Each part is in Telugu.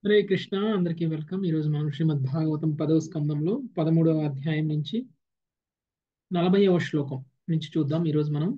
హరే కృష్ణ అందరికీ వెల్కమ్ ఈరోజు మనం శ్రీమద్ భాగవతం పదవ స్కందంలో పదమూడవ అధ్యాయం నుంచి నలభైవ శ్లోకం నుంచి చూద్దాం ఈరోజు మనం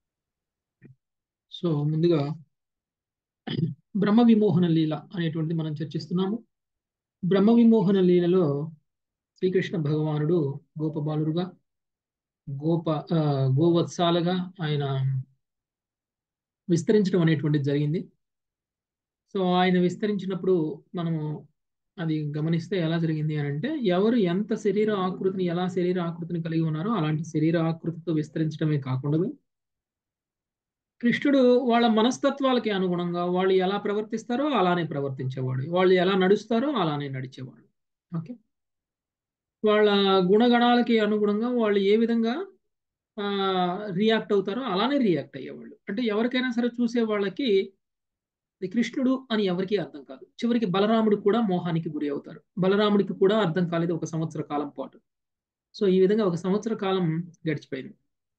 సో ముందుగా బ్రహ్మ విమోహన లీల అనేటువంటిది మనం చర్చిస్తున్నాము బ్రహ్మ విమోహన లీలలో శ్రీకృష్ణ భగవానుడు గోపబాలురుగా గోప ఆ, గోవత్సాలుగా ఆయన విస్తరించడం అనేటువంటిది జరిగింది సో ఆయన విస్తరించినప్పుడు మనము అది గమనిస్తే ఎలా జరిగింది అని అంటే ఎవరు ఎంత శరీర ఆకృతిని ఎలా శరీర ఆకృతిని కలిగి ఉన్నారో అలాంటి శరీర ఆకృతితో విస్తరించడమే కాకుండా కృష్ణుడు వాళ్ళ మనస్తత్వాలకి అనుగుణంగా వాళ్ళు ఎలా ప్రవర్తిస్తారో అలానే ప్రవర్తించేవాడు వాళ్ళు ఎలా నడుస్తారో అలానే నడిచేవాడు ఓకే వాళ్ళ గుణగణాలకి అనుగుణంగా వాళ్ళు ఏ విధంగా రియాక్ట్ అవుతారో అలానే రియాక్ట్ అయ్యేవాళ్ళు అంటే ఎవరికైనా సరే చూసే వాళ్ళకి ఇది కృష్ణుడు అని ఎవరికీ అర్థం కాదు చివరికి బలరాముడు కూడా మోహానికి గురి అవుతారు బలరాముడికి కూడా అర్థం కాలేదు ఒక సంవత్సర కాలం పాటు సో ఈ విధంగా ఒక సంవత్సర కాలం గడిచిపోయింది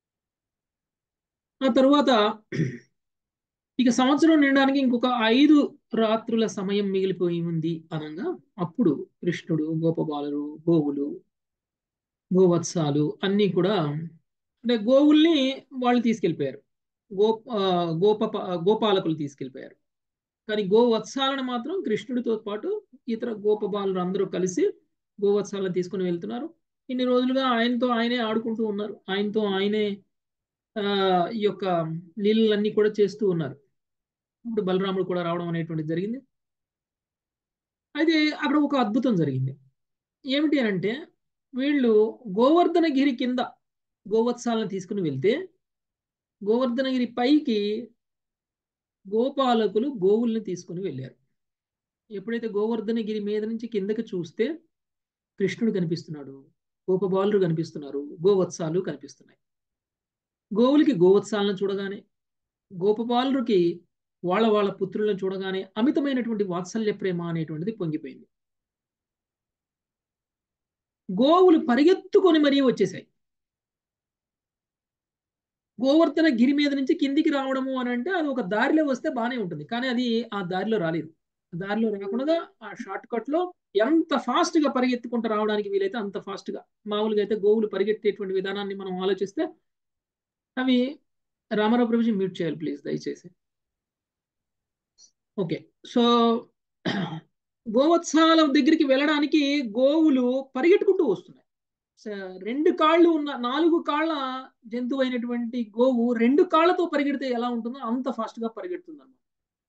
ఆ తరువాత ఇక సంవత్సరం నిండడానికి ఇంకొక ఐదు రాత్రుల సమయం మిగిలిపోయి ఉంది అనగా అప్పుడు కృష్ణుడు గోపబాలురు గోవులు గోవత్సాలు అన్నీ కూడా అంటే గోవుల్ని వాళ్ళు తీసుకెళ్ళిపోయారు గో ఆ, గోప గోపాలకులు తీసుకెళ్ళిపోయారు కానీ గోవత్సాలను మాత్రం కృష్ణుడితో పాటు ఇతర గోపబాలురు అందరూ కలిసి గోవత్సాలను తీసుకుని వెళ్తున్నారు ఇన్ని రోజులుగా ఆయనతో ఆయనే ఆడుకుంటూ ఉన్నారు ఆయనతో ఆయనే ఆ, ఈ యొక్క లీలలన్నీ కూడా చేస్తూ ఉన్నారు ఇప్పుడు బలరాముడు కూడా రావడం అనేటువంటిది జరిగింది అయితే అక్కడ ఒక అద్భుతం జరిగింది ఏమిటి అని అంటే వీళ్ళు గోవర్ధనగిరి కింద గోవత్సాలను తీసుకుని వెళ్తే గోవర్ధనగిరి పైకి గోపాలకులు గోవుల్ని తీసుకుని వెళ్ళారు ఎప్పుడైతే గోవర్ధనగిరి మీద నుంచి కిందకి చూస్తే కృష్ణుడు కనిపిస్తున్నాడు గోపబాలురు కనిపిస్తున్నారు గోవత్సాలు కనిపిస్తున్నాయి గోవులకి గోవత్సాలను చూడగానే గోపబాలురికి వాళ్ళ వాళ్ళ పుత్రులను చూడగానే అమితమైనటువంటి వాత్సల్య ప్రేమ అనేటువంటిది పొంగిపోయింది గోవులు పరిగెత్తుకొని మరీ వచ్చేసాయి గోవర్ధన గిరి మీద నుంచి కిందికి రావడము అని అంటే అది ఒక దారిలో వస్తే బాగానే ఉంటుంది కానీ అది ఆ దారిలో రాలేదు దారిలో రాకుండా ఆ షార్ట్ కట్ లో ఎంత ఫాస్ట్ గా పరిగెత్తుకుంటూ రావడానికి వీలైతే అంత ఫాస్ట్ గా మామూలుగా అయితే గోవులు పరిగెత్తేటువంటి విధానాన్ని మనం ఆలోచిస్తే అవి రామారావు ప్రభుజీ మ్యూట్ చేయాలి ప్లీజ్ దయచేసి ఓకే సో గోవత్సాల దగ్గరికి వెళ్ళడానికి గోవులు పరిగెట్టుకుంటూ వస్తున్నాయి స- రెండు కాళ్ళు ఉన్న నాలుగు కాళ్ళ జంతువు అయినటువంటి గోవు రెండు కాళ్ళతో పరిగెడితే ఎలా ఉంటుందో అంత ఫాస్ట్ గా పరిగెడుతుంది అన్నమాట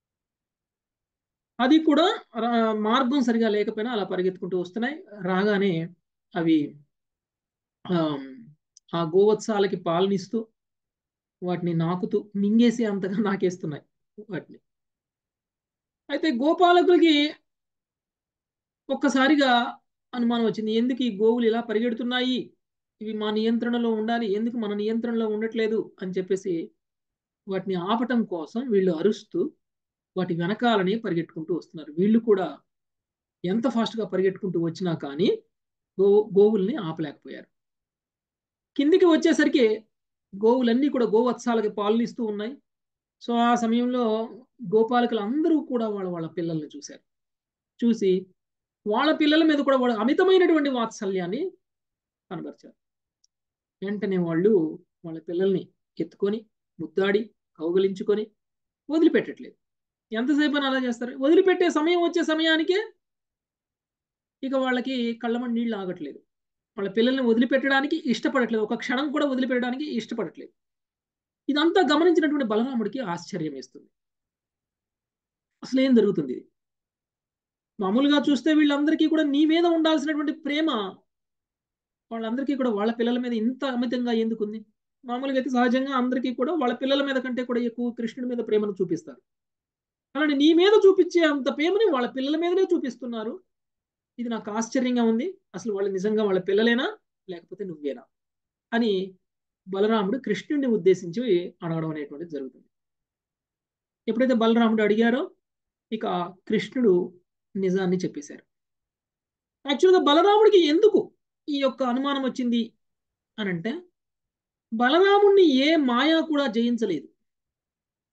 అది కూడా రా- మార్గం సరిగా లేకపోయినా అలా పరిగెత్తుకుంటూ వస్తున్నాయి రాగానే అవి ఆమ్, ఆ గోవత్సాలకి పాలనిస్తూ వాటిని నాకుతూ మింగేసి అంతగా నాకేస్తున్నాయి వాటిని అయితే గోపాలకులకి ఒక్కసారిగా అనుమానం వచ్చింది ఎందుకు ఈ గోవులు ఇలా పరిగెడుతున్నాయి ఇవి మా నియంత్రణలో ఉండాలి ఎందుకు మన నియంత్రణలో ఉండట్లేదు అని చెప్పేసి వాటిని ఆపటం కోసం వీళ్ళు అరుస్తూ వాటి వెనకాలని పరిగెట్టుకుంటూ వస్తున్నారు వీళ్ళు కూడా ఎంత ఫాస్ట్గా పరిగెట్టుకుంటూ వచ్చినా కానీ గో గోవుల్ని ఆపలేకపోయారు కిందికి వచ్చేసరికి గోవులన్నీ కూడా గోవత్సాలకి పాలనిస్తూ ఉన్నాయి సో ఆ సమయంలో గోపాలకులు అందరూ కూడా వాళ్ళ వాళ్ళ పిల్లల్ని చూశారు చూసి వాళ్ళ పిల్లల మీద కూడా వాళ్ళ అమితమైనటువంటి వాత్సల్యాన్ని కనబరిచారు వెంటనే వాళ్ళు వాళ్ళ పిల్లల్ని ఎత్తుకొని ముద్దాడి కౌగలించుకొని వదిలిపెట్టట్లేదు ఎంతసేపు అని అలా చేస్తారు వదిలిపెట్టే సమయం వచ్చే సమయానికే ఇక వాళ్ళకి కళ్ళమని నీళ్ళు ఆగట్లేదు వాళ్ళ పిల్లల్ని వదిలిపెట్టడానికి ఇష్టపడట్లేదు ఒక క్షణం కూడా వదిలిపెట్టడానికి ఇష్టపడట్లేదు ఇదంతా గమనించినటువంటి బలరాముడికి ఆశ్చర్యం వేస్తుంది అసలు ఏం జరుగుతుంది ఇది మామూలుగా చూస్తే వీళ్ళందరికీ కూడా నీ మీద ఉండాల్సినటువంటి ప్రేమ వాళ్ళందరికీ కూడా వాళ్ళ పిల్లల మీద ఇంత అమితంగా ఎందుకుంది మామూలుగా అయితే సహజంగా అందరికీ కూడా వాళ్ళ పిల్లల మీద కంటే కూడా ఎక్కువ కృష్ణుడి మీద ప్రేమను చూపిస్తారు అలానే నీ మీద చూపించే అంత ప్రేమని వాళ్ళ పిల్లల మీదనే చూపిస్తున్నారు ఇది నాకు ఆశ్చర్యంగా ఉంది అసలు వాళ్ళు నిజంగా వాళ్ళ పిల్లలేనా లేకపోతే నువ్వేనా అని బలరాముడు కృష్ణుడిని ఉద్దేశించి అడగడం అనేటువంటిది జరుగుతుంది ఎప్పుడైతే బలరాముడు అడిగారో ఇక కృష్ణుడు నిజాన్ని చెప్పేశారు యాక్చువల్గా బలరాముడికి ఎందుకు ఈ యొక్క అనుమానం వచ్చింది అని అంటే బలరాముడిని ఏ మాయా కూడా జయించలేదు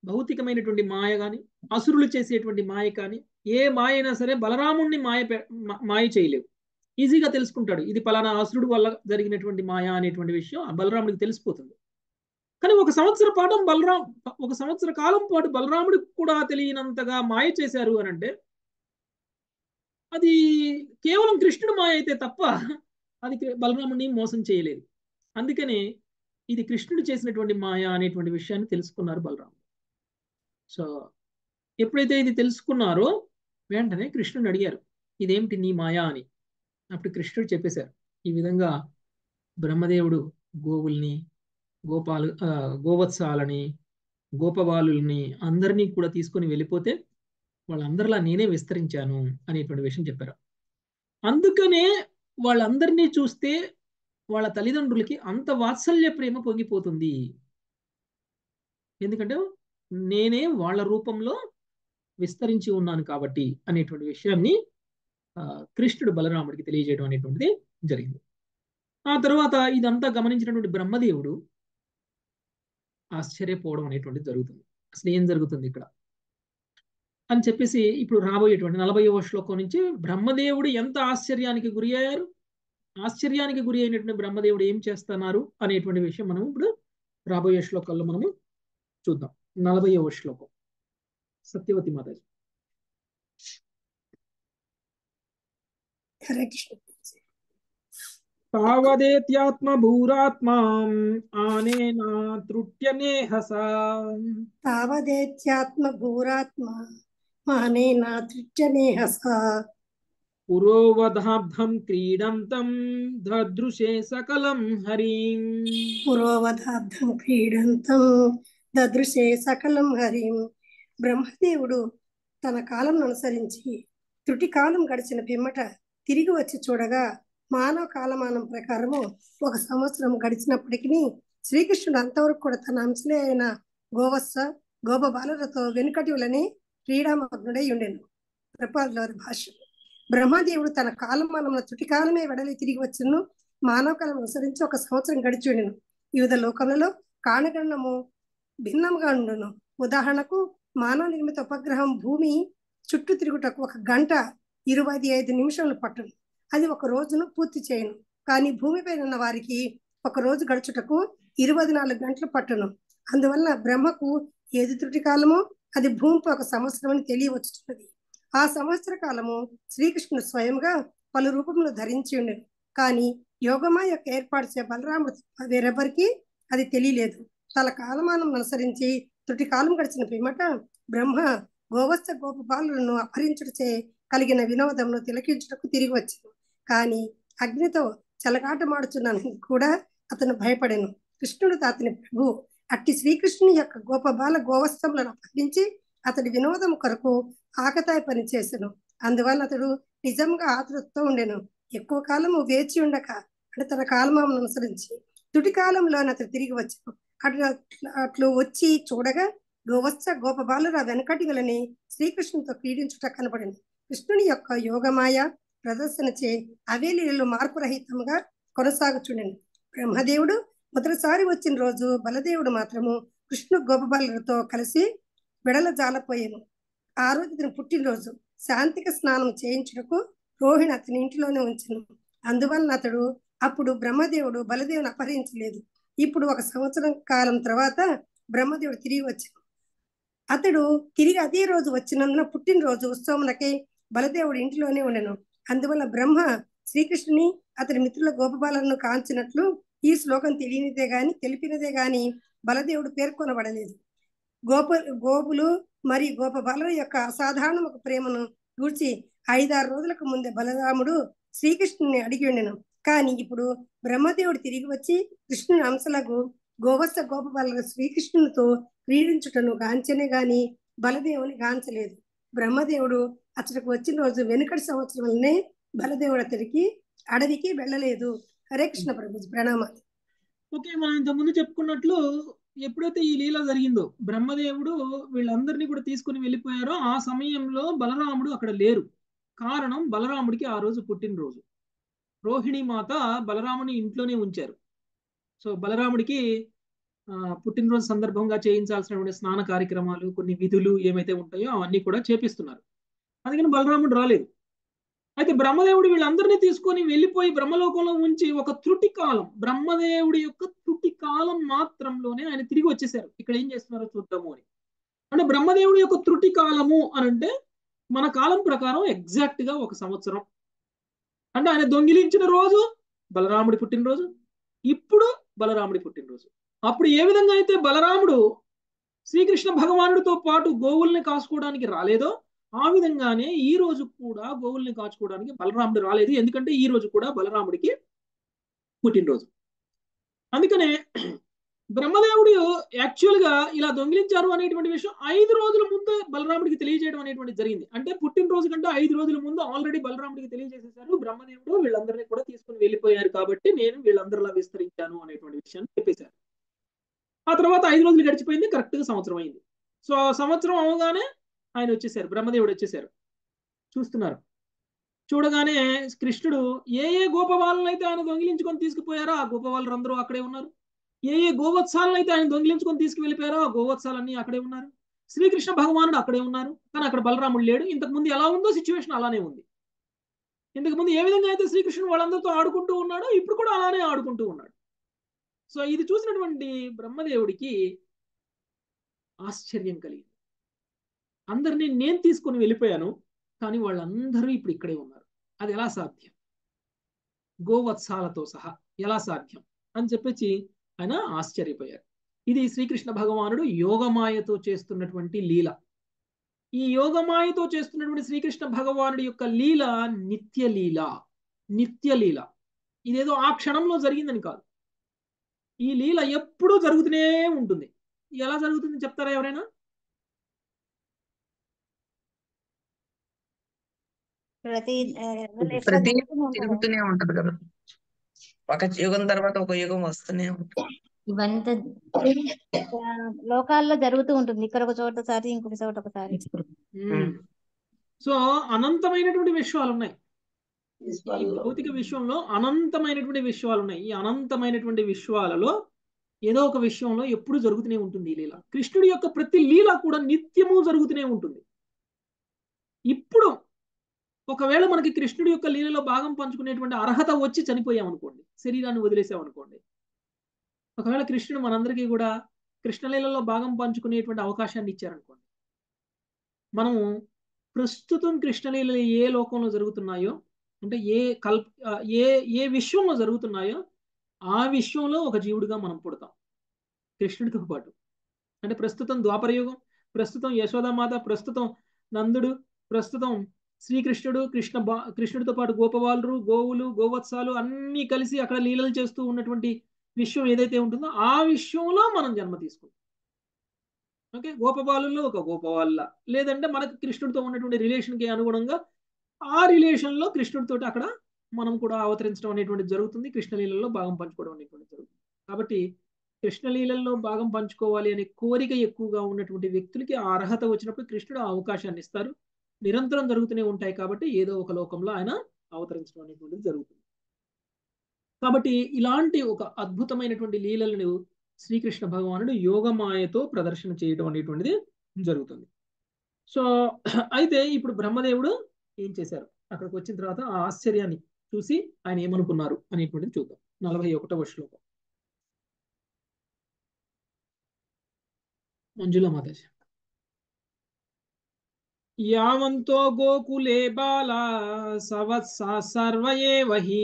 భౌతికమైనటువంటి మాయ కానీ అసురులు చేసేటువంటి మాయ కానీ ఏ మాయ అయినా సరే బలరాముణ్ణి మాయ పె- మా- మాయ చేయలేవు ఈజీగా తెలుసుకుంటాడు ఇది పలానా అసురుడు వల్ల జరిగినటువంటి మాయ అనేటువంటి విషయం ఆ బలరాముడికి తెలిసిపోతుంది కానీ ఒక సంవత్సర పాటు బలరాం ఒక సంవత్సర కాలం పాటు బలరాముడికి కూడా తెలియనంతగా మాయ చేశారు అని అంటే అది కేవలం కృష్ణుడు మాయ అయితే తప్ప అది కి- బలరాముడిని మోసం చేయలేదు అందుకనే ఇది కృష్ణుడు చేసినటువంటి మాయ అనేటువంటి విషయాన్ని తెలుసుకున్నారు బలరాముడు సో ఎప్పుడైతే ఇది తెలుసుకున్నారో వెంటనే కృష్ణుని అడిగారు ఇదేమిటి నీ మాయ అని అప్పుడు కృష్ణుడు చెప్పేశారు ఈ విధంగా బ్రహ్మదేవుడు గోవుల్ని గోపాలు ఆ, గోవత్సాలని గోపబాలుల్ని అందరినీ కూడా తీసుకొని వెళ్ళిపోతే వాళ్ళందరిలా నేనే విస్తరించాను అనేటువంటి విషయం చెప్పారు అందుకనే వాళ్ళందరినీ చూస్తే వాళ్ళ తల్లిదండ్రులకి అంత వాత్సల్య ప్రేమ పొంగిపోతుంది ఎందుకంటే నేనే వాళ్ళ రూపంలో విస్తరించి ఉన్నాను కాబట్టి అనేటువంటి విషయాన్ని ఆ, కృష్ణుడు బలరాముడికి తెలియజేయడం అనేటువంటిది జరిగింది ఆ తర్వాత ఇదంతా గమనించినటువంటి బ్రహ్మదేవుడు ఆశ్చర్యపోవడం అనేటువంటిది జరుగుతుంది అసలు ఏం జరుగుతుంది ఇక్కడ అని చెప్పేసి ఇప్పుడు రాబోయేటువంటి నలభైవ శ్లోకం నుంచి బ్రహ్మదేవుడు ఎంత ఆశ్చర్యానికి గురి అయ్యారు ఆశ్చర్యానికి గురి అయినటువంటి బ్రహ్మదేవుడు ఏం చేస్తున్నారు అనేటువంటి విషయం మనం ఇప్పుడు రాబోయే శ్లోకాల్లో మనము చూద్దాం నలభైవ శ్లోకం సత్యవతి మాతాజీ హరే కృష్ణ తావదేత్యాత్మభూరాత్మాం ఆనేనా తృట్యనేహసా తావదేత్యాత్మ భూరాత్మ మానేనా తృట్యనేహస పురోవధాబ్ధం క్రీడంతం దదృశే సకలం హరిం పురోవధాబ్దం క్రీడంతం దదృశే సకలం హరిం బ్రహ్మదేవుడు తన కాలం అనుసరించి త్రుటి కాలం గడిచిన పిమ్మట తిరిగి వచ్చి చూడగా మానవ కాలమానం ప్రకారము ఒక సంవత్సరం గడిచినప్పటికీ శ్రీకృష్ణుడు అంతవరకు కూడా తన అంశలే అయిన గోవత్స గోపబాలులతో వెనుకటివులని క్రీడామగ్నుడై ఉండెను ప్రపాదులవారి భాష బ్రహ్మదేవుడు తన కాలమానంలో తుటి కాలమే వెడలి తిరిగి వచ్చును మానవ కాలం అనుసరించి ఒక సంవత్సరం గడిచి ఉండెను వివిధ లోకములలో కాణగణము భిన్నముగా ఉండును ఉదాహరణకు మానవ నిర్మిత ఉపగ్రహం భూమి చుట్టూ తిరుగుటకు ఒక గంట ఇరవై ఐదు నిమిషాలు పట్టును అది ఒక రోజును పూర్తి చేయను కానీ భూమిపై ఉన్న వారికి ఒక రోజు గడుచుటకు ఇరవై నాలుగు గంటలు పట్టును అందువల్ల బ్రహ్మకు ఏది త్రుటి కాలమో అది భూమిపై ఒక సంవత్సరం అని తెలియవచ్చుతున్నది ఆ సంవత్సర కాలము శ్రీకృష్ణుడు స్వయంగా పలు రూపములు ధరించి ఉండేది కానీ యోగమా యొక్క ఏర్పాటు చే బలరాముడు తప్ప వేరెవరికి అది తెలియలేదు తన కాలమానం అనుసరించి త్రుటి కాలం గడిచిన పిమ్మట బ్రహ్మ గోవత్స గోపబాలులను అపహరించుటచే కలిగిన వినోదమును తిలకించుటకు తిరిగి వచ్చాను కానీ అగ్నితో చెలగాటమాడుచున్నాను కూడా అతను భయపడెను కృష్ణుడు అతని ప్రభు అట్టి శ్రీకృష్ణుని యొక్క గోపబాల గోవత్సములను అపహరించి అతడి వినోదం కొరకు ఆకతాయి పని చేసెను అందువల్ల అతడు నిజంగా ఆతృతతో ఉండెను ఎక్కువ కాలము వేచి ఉండక అంటే తన కాలమాలను అనుసరించి తుటి కాలంలో అతడు తిరిగి వచ్చాను అట్లా అట్లు వచ్చి చూడగా గోవత్స గోపబాలుర వెనకటి గలని శ్రీకృష్ణునితో క్రీడించుట కనపడింది కృష్ణుని యొక్క యోగమాయ ప్రదర్శనచే అవే లీలలు మార్పు రహితంగా కొనసాగుచుండెను బ్రహ్మదేవుడు మొదటిసారి వచ్చిన రోజు బలదేవుడు మాత్రము కృష్ణు గోపబాలులతో కలిసి విడల జాలపోయాను ఆ రోజు ఇతని పుట్టినరోజు శాంతిక స్నానం చేయించుటకు రోహిణి అతని ఇంటిలోనే ఉంచను అందువలన అతడు అప్పుడు బ్రహ్మదేవుడు బలదేవుని అపహరించలేదు ఇప్పుడు ఒక సంవత్సరం కాలం తర్వాత బ్రహ్మదేవుడు తిరిగి వచ్చాను అతడు తిరిగి అదే రోజు వచ్చినందున పుట్టినరోజు ఉత్సవములకై బలదేవుడు ఇంటిలోనే ఉండెను అందువల్ల బ్రహ్మ శ్రీకృష్ణుని అతని మిత్రుల గోపబాలను కాల్చినట్లు ఈ శ్లోకం తెలియనిదే గాని తెలిపినదే గాని బలదేవుడు పేర్కొనబడలేదు గోప గోపులు మరియు గోపబాలుల యొక్క అసాధారణ ప్రేమను గూర్చి ఐదారు రోజులకు ముందే బలరాముడు శ్రీకృష్ణుని అడిగి ఉండెను కానీ ఇప్పుడు బ్రహ్మదేవుడు తిరిగి వచ్చి కృష్ణుని అంశలకు గోవత్స గోపబాల శ్రీకృష్ణునితో క్రీడించుటను గాంచనే గాని బలదేవుని గాంచలేదు బ్రహ్మదేవుడు అతడికి వచ్చిన రోజు వెనుకటి సంవత్సరంలోనే బలదేవుడు అతడికి అడవికి వెళ్ళలేదు హరే కృష్ణ ప్రభుజీ ప్రణామాలు ఓకే మనం ఇంతకుముందు చెప్పుకున్నట్లు ఎప్పుడైతే ఈ లీల జరిగిందో బ్రహ్మదేవుడు వీళ్ళందరినీ కూడా తీసుకుని వెళ్ళిపోయారో ఆ సమయంలో బలరాముడు అక్కడ లేరు కారణం బలరాముడికి ఆ రోజు పుట్టినరోజు రోహిణి మాత బలరాముని ఇంట్లోనే ఉంచారు సో బలరాముడికి ఆ, పుట్టినరోజు సందర్భంగా చేయించాల్సినటువంటి స్నాన కార్యక్రమాలు కొన్ని విధులు ఏమైతే ఉంటాయో అవన్నీ కూడా చేపిస్తున్నారు అందుకని బలరాముడు రాలేదు అయితే బ్రహ్మదేవుడు వీళ్ళందరినీ తీసుకొని వెళ్ళిపోయి బ్రహ్మలోకంలో ఉంచి ఒక త్రుటి కాలం బ్రహ్మదేవుడి యొక్క త్రుటి కాలం మాత్రంలోనే ఆయన తిరిగి వచ్చేసారు ఇక్కడ ఏం చేస్తున్నారో చూద్దాము అని అంటే బ్రహ్మదేవుడి యొక్క త్రుటి కాలము అని అంటే మన కాలం ప్రకారం ఎగ్జాక్ట్ గా ఒక సంవత్సరం అంటే ఆయన దొంగిలించిన రోజు బలరాముడి పుట్టినరోజు ఇప్పుడు బలరాముడి పుట్టినరోజు అప్పుడు ఏ విధంగా అయితే బలరాముడు శ్రీకృష్ణ భగవానుడితో పాటు గోవుల్ని కాసుకోవడానికి రాలేదో ఆ విధంగానే ఈ రోజు కూడా గోవుల్ని కాచుకోవడానికి బలరాముడు రాలేదు ఎందుకంటే ఈ రోజు కూడా బలరాముడికి పుట్టినరోజు అందుకనే బ్రహ్మదేవుడు యాక్చువల్ గా ఇలా దొంగిలించారు అనేటువంటి విషయం ఐదు రోజుల ముందు బలరాముడికి తెలియజేయడం అనేటువంటి జరిగింది అంటే పుట్టినరోజు కంటే ఐదు రోజుల ముందు ఆల్రెడీ బలరాముడికి తెలియజేసేసారు బ్రహ్మదేవుడు వీళ్ళందరినీ కూడా తీసుకుని వెళ్ళిపోయారు కాబట్టి నేను వీళ్ళందరిలా విస్తరించాను అనేటువంటి విషయాన్ని చెప్పేశారు ఆ తర్వాత ఐదు రోజులు గడిచిపోయింది కరెక్ట్ గా సంవత్సరం అయింది సో సంవత్సరం అవగానే ఆయన వచ్చేసారు బ్రహ్మదేవుడు వచ్చేసారు చూస్తున్నారు చూడగానే కృష్ణుడు ఏ ఏ గోపవాళ్ళని అయితే ఆయన దొంగిలించుకొని తీసుకుపోయారో ఆ గోపవాళ్ళు అందరూ అక్కడే ఉన్నారు ఏ ఏ గోవత్సాలను అయితే ఆయన దొంగిలించుకొని తీసుకువెళ్ళిపోయారో ఆ గోవత్సాలన్నీ అక్కడే ఉన్నారు శ్రీకృష్ణ భగవానుడు అక్కడే ఉన్నారు కానీ అక్కడ బలరాముడు లేడు ఇంతకు ముందు ఎలా ఉందో సిచ్యువేషన్ అలానే ఉంది ఇంతకు ముందు ఏ విధంగా అయితే శ్రీకృష్ణుడు వాళ్ళందరితో ఆడుకుంటూ ఉన్నాడో ఇప్పుడు కూడా అలానే ఆడుకుంటూ ఉన్నాడు సో ఇది చూసినటువంటి బ్రహ్మదేవుడికి ఆశ్చర్యం కలిగింది అందరినీ నేను తీసుకొని వెళ్ళిపోయాను కానీ వాళ్ళందరూ ఇప్పుడు ఇక్కడే ఉన్నారు అది ఎలా సాధ్యం గోవత్సాలతో సహా ఎలా సాధ్యం అని చెప్పేసి ఆయన ఆశ్చర్యపోయారు ఇది శ్రీకృష్ణ భగవానుడు యోగమాయతో చేస్తున్నటువంటి లీల ఈ యోగమాయతో చేస్తున్నటువంటి శ్రీకృష్ణ భగవానుడి యొక్క లీల నిత్య లీల నిత్య లీల ఇదేదో ఆ క్షణంలో జరిగిందని కాదు ఈ లీల ఎప్పుడూ జరుగుతూనే ఉంటుంది ఎలా జరుగుతుంది చెప్తారా ఎవరైనా ప్రతి ఆ, ఎట్లా ప్రతి జరుగుతూనే ఉంటుందా? తిరుగుతూనే ఉంటది కదా ఒక యుగం తర్వాత ఒక యుగం వస్తూనే ఉంటుంది ఇవంతా ఆ, లోకాల్లో జరుగుతూ ఉంటుంది ఇక్కడ ఒక చోట ఒకసారి ఇంకొక చోట ఒకసారి మ్మ్. సో అనంతమైనటువంటి విశ్వాలు ఉన్నాయి ఈ భౌతిక విశ్వంలో అనంతమైనటువంటి విశ్వాలు ఉన్నాయి ఈ అనంతమైనటువంటి విశ్వాలలో ఏదో ఒక విషయంలో ఎప్పుడు జరుగుతూనే ఉంటుంది ఈ లీల కృష్ణుడి యొక్క ప్రతి లీల కూడా నిత్యము జరుగుతూనే ఉంటుంది ఇప్పుడు ఒకవేళ మనకి కృష్ణుడి యొక్క లీలలో భాగం పంచుకునేటువంటి అర్హత వచ్చి చనిపోయామనుకోండి శరీరాన్ని వదిలేసామనుకోండి ఒకవేళ కృష్ణుడు మనందరికీ కూడా కృష్ణలీలలో భాగం పంచుకునేటువంటి అవకాశాన్ని ఇచ్చారనుకోండి మనము ప్రస్తుతం కృష్ణలీలలు ఏ లోకంలో జరుగుతున్నాయో అంటే ఏ కల్ప ఆ, ఏ ఏ విశ్వంలో జరుగుతున్నాయో ఆ విశ్వంలో ఒక జీవుడిగా మనం పుడతాం కృష్ణుడితో పాటు అంటే ప్రస్తుతం ద్వాపరయుగం ప్రస్తుతం యశోదామాత ప్రస్తుతం నందుడు ప్రస్తుతం శ్రీకృష్ణుడు కృష్ణ బా కృష్ణుడితో పాటు గోపవాళ్ళు గోవులు గోవత్సాలు అన్నీ కలిసి అక్కడ లీలలు చేస్తూ ఉన్నటువంటి విశ్వం ఏదైతే ఉంటుందో ఆ విశ్వంలో మనం జన్మ తీసుకుంటాం ఓకే గోపబాలుల్లో ఒక గోపవాళ్ళ లేదంటే మనకు కృష్ణుడితో ఉన్నటువంటి రిలేషన్కి అనుగుణంగా ఆ రిలేషన్లో కృష్ణుడితో అక్కడ మనం కూడా అవతరించడం అనేటువంటిది జరుగుతుంది కృష్ణలీలలో భాగం పంచుకోవడం అనేటువంటిది జరుగుతుంది కాబట్టి కృష్ణలీలల్లో భాగం పంచుకోవాలి అనే కోరిక ఎక్కువగా ఉన్నటువంటి వ్యక్తులకి ఆ అర్హత వచ్చినప్పుడు కృష్ణుడు ఆ అవకాశాన్ని ఇస్తారు నిరంతరం జరుగుతూనే ఉంటాయి కాబట్టి ఏదో ఒక లోకంలో ఆయన అవతరించడం అనేటువంటిది జరుగుతుంది కాబట్టి ఇలాంటి ఒక అద్భుతమైనటువంటి లీలలను శ్రీకృష్ణ భగవానుడు యోగమాయతో ప్రదర్శన చేయడం అనేటువంటిది జరుగుతుంది సో అయితే ఇప్పుడు బ్రహ్మదేవుడు ఏం చేశారు అక్కడికి వచ్చిన తర్వాత ఆ ఆశ్చర్యాన్ని చూసి ఆయన ఏమనుకున్నారు అనేటువంటిది చూద్దాం నలభై ఒకటవ శ్లోకం మంజుల మాతాజీ యావంతో గోకులే బాల సవత్స సర్వ ఏవహి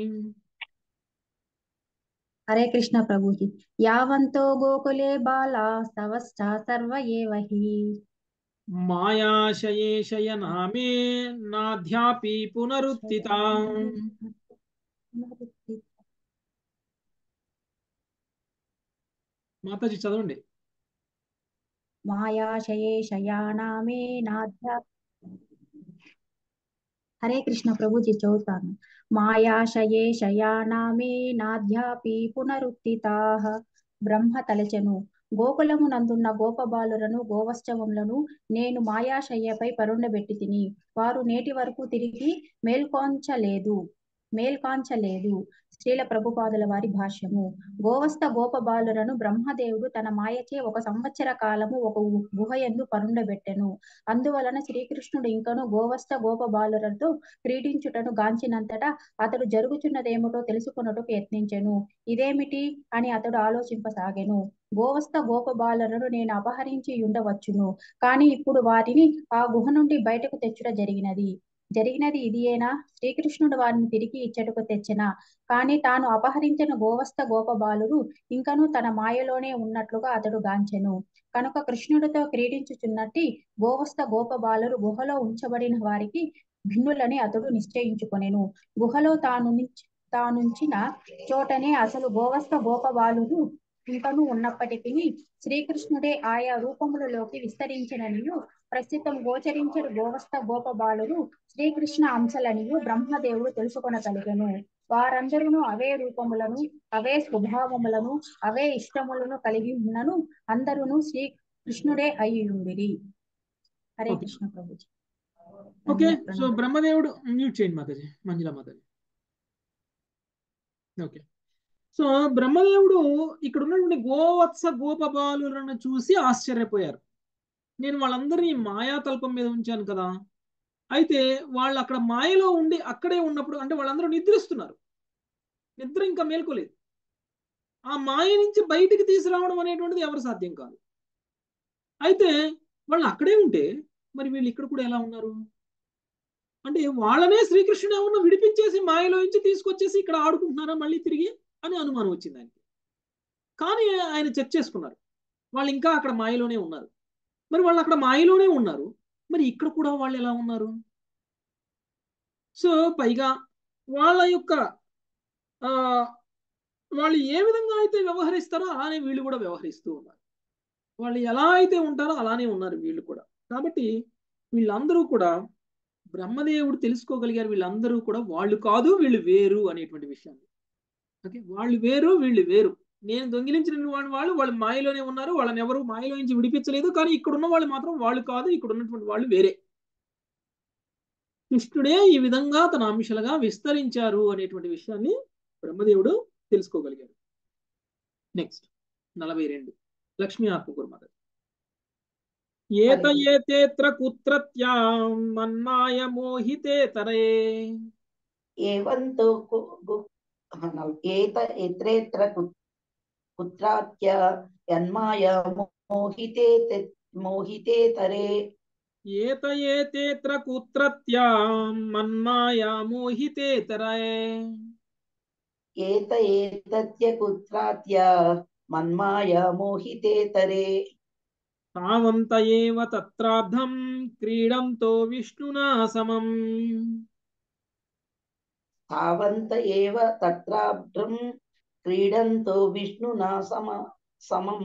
హరే కృష్ణ ప్రభుజీ యావంతో గోకులే బాల సవశ్చ సర్వ ఏవహి మాయాశయే శయనామే నాధ్యాపి పునరుత్థిత మాతాజీ చదవండి మాయాశయే శయానామే నాధ్యా హరే కృష్ణ ప్రభుజీ చదువుతాను మాయాశయే శయానామే నాధ్యాపి పునరుత్థితాః బ్రహ్మ తలచెను గోకులమునందున్న గోపబాలురను గోవత్సవములను నేను మాయాశయ్యపై పరుండబెట్టి తిని వారు నేటి వరకు తిరిగి మేల్కొంచలేదు మేల్కాంచలేదు శ్రీల ప్రభుపాదుల వారి భాష్యము గోవస్థ గోపబాలులను బ్రహ్మదేవుడు తన మాయచే ఒక సంవత్సర కాలము ఒక గు- గుహయందు పరుండబెట్టెను అందువలన శ్రీకృష్ణుడు ఇంకను గోవస్థ గోపబాలులతో క్రీడించుటను గాంచినంతటా అతడు జరుగుచున్నదేమిటో తెలుసుకొనుటకు యత్నించెను ఇదేమిటి అని అతడు ఆలోచింపసాగెను గోవస్థ గోపబాలులను నేను అపహరించి ఉండవచ్చును కానీ ఇప్పుడు వారిని ఆ గుహ నుండి బయటకు తెచ్చుట జరిగినది జరిగినది ఇదియేనా శ్రీకృష్ణుడు వారిని తిరిగి ఇచ్చటకు తెచ్చెనా కానీ తాను అపహరించిన గోవస్థ గోపబాలురు ఇంకనూ తన మాయలోనే ఉన్నట్లుగా అతడు గాంచెను కనుక కృష్ణుడితో క్రీడించుచున్నట్టి గోవస్థ గోపబాలురు గుహలో ఉంచబడిన వారికి భిన్నులని అతడు నిశ్చయించుకొనెను గుహలో తాను నించ్- తానుంచిన చోటనే అసలు గోవస్థ గోపబాలురు ఇంకనూ ఉన్నప్పటికీ శ్రీకృష్ణుడే ఆయా రూపములలోకి విస్తరించిననియు ప్రస్తుతం గోచరించడు గోవస్థ గోపబాలురు శ్రీకృష్ణ అంశలనియు బ్రహ్మదేవుడు తెలుసుకొనగలిగెను వారందరూ అవే రూపములను అవే స్వభావములను అవే ఇష్టములను కలిగి ఉన్నను అందరూ శ్రీ కృష్ణుడే అయి ఉండిరి హరే Okay. కృష్ణ ప్రభుజీ ఓకే ధన్యవాదాలు. సో బ్రహ్మదేవుడు మ్యూట్ చేయండి మాతాజీ మంజుల మాతాజీ ఓకే సో బ్రహ్మదేవుడు ఇక్కడ ఉన్నటువంటి గోవత్స గోపబాలులను చూసి ఆశ్చర్యపోయారు నేను వాళ్ళందరినీ మాయాతల్పం మీద ఉంచాను కదా అయితే వాళ్ళు అక్కడ మాయలో ఉండి అక్కడే ఉన్నప్పుడు అంటే వాళ్ళందరూ నిద్రిస్తున్నారు నిద్ర ఇంకా మేల్కోలేదు ఆ మాయ నుంచి బయటికి తీసుకురావడం అనేటువంటిది ఎవరు సాధ్యం కాదు అయితే వాళ్ళు అక్కడే ఉంటే మరి వీళ్ళు ఇక్కడ కూడా ఎలా ఉన్నారు అంటే వాళ్ళనే శ్రీకృష్ణుడు ఏమన్నా విడిపించేసి మాయలో నుంచి తీసుకొచ్చేసి ఇక్కడ ఆడుకుంటున్నారా మళ్ళీ తిరిగి అని అనుమానం వచ్చింది ఆయనకి కానీ ఆయన చెక్ చేసుకున్నారు వాళ్ళు ఇంకా అక్కడ మాయలోనే ఉన్నారు మరి వాళ్ళు అక్కడ మాయలోనే ఉన్నారు మరి ఇక్కడ కూడా వాళ్ళు ఎలా ఉన్నారు సో పైగా వాళ్ళ యొక్క ఆ, వాళ్ళు ఏ విధంగా అయితే వ్యవహరిస్తారో అలానే వీళ్ళు కూడా వ్యవహరిస్తూ ఉన్నారు వాళ్ళు ఎలా అయితే ఉంటారో అలానే ఉన్నారు వీళ్ళు కూడా కాబట్టి వీళ్ళందరూ కూడా బ్రహ్మదేవుడు తెలుసుకోగలిగారు వీళ్ళందరూ కూడా వాళ్ళు కాదు వీళ్ళు వేరు అనేటువంటి విషయాన్ని ఓకే వాళ్ళు వేరు వీళ్ళు వేరు నేను దొంగిలించిన వాడు వాళ్ళు వాళ్ళు మాయలోనే ఉన్నారు వాళ్ళని ఎవరు మాయలో నుంచి విడిపించలేదు కానీ ఇక్కడ ఉన్న వాళ్ళు మాత్రం వాళ్ళు కాదు ఇక్కడ ఉన్నటువంటి వాళ్ళు వేరే కృష్ణుడే ఈ విధంగా తన అంశాలుగా విస్తరించారు అనేటువంటి విషయాన్ని బ్రహ్మదేవుడు తెలుసుకోగలిగారు నెక్స్ట్ నలభై రెండు లక్ష్మీ ఆత్మకుర్మత ఏత ఏతేత్ర కుత్రత్యాం మన్మాయ మోహితేతరే ఏవంతో కు- గు- ఆహా, నల్- ఏత ఎత్రేత్ర కు- కుత్రాత్య యన్మాయ మోహితే తె- మోహితేతరే ఏత ఏతేత్ర కుత్రత్యాం మన్మాయ మోహితేతరే ఏత ఏతత్య కుత్రాత్య మన్మాయ మోహితేతరే తావంత ఏవ తత్రార్థం క్రీడంతో విష్ణునా సమం తావంత ఏవ తత్రాభ్రం క్రీడంతో విష్ణునా సమ సమం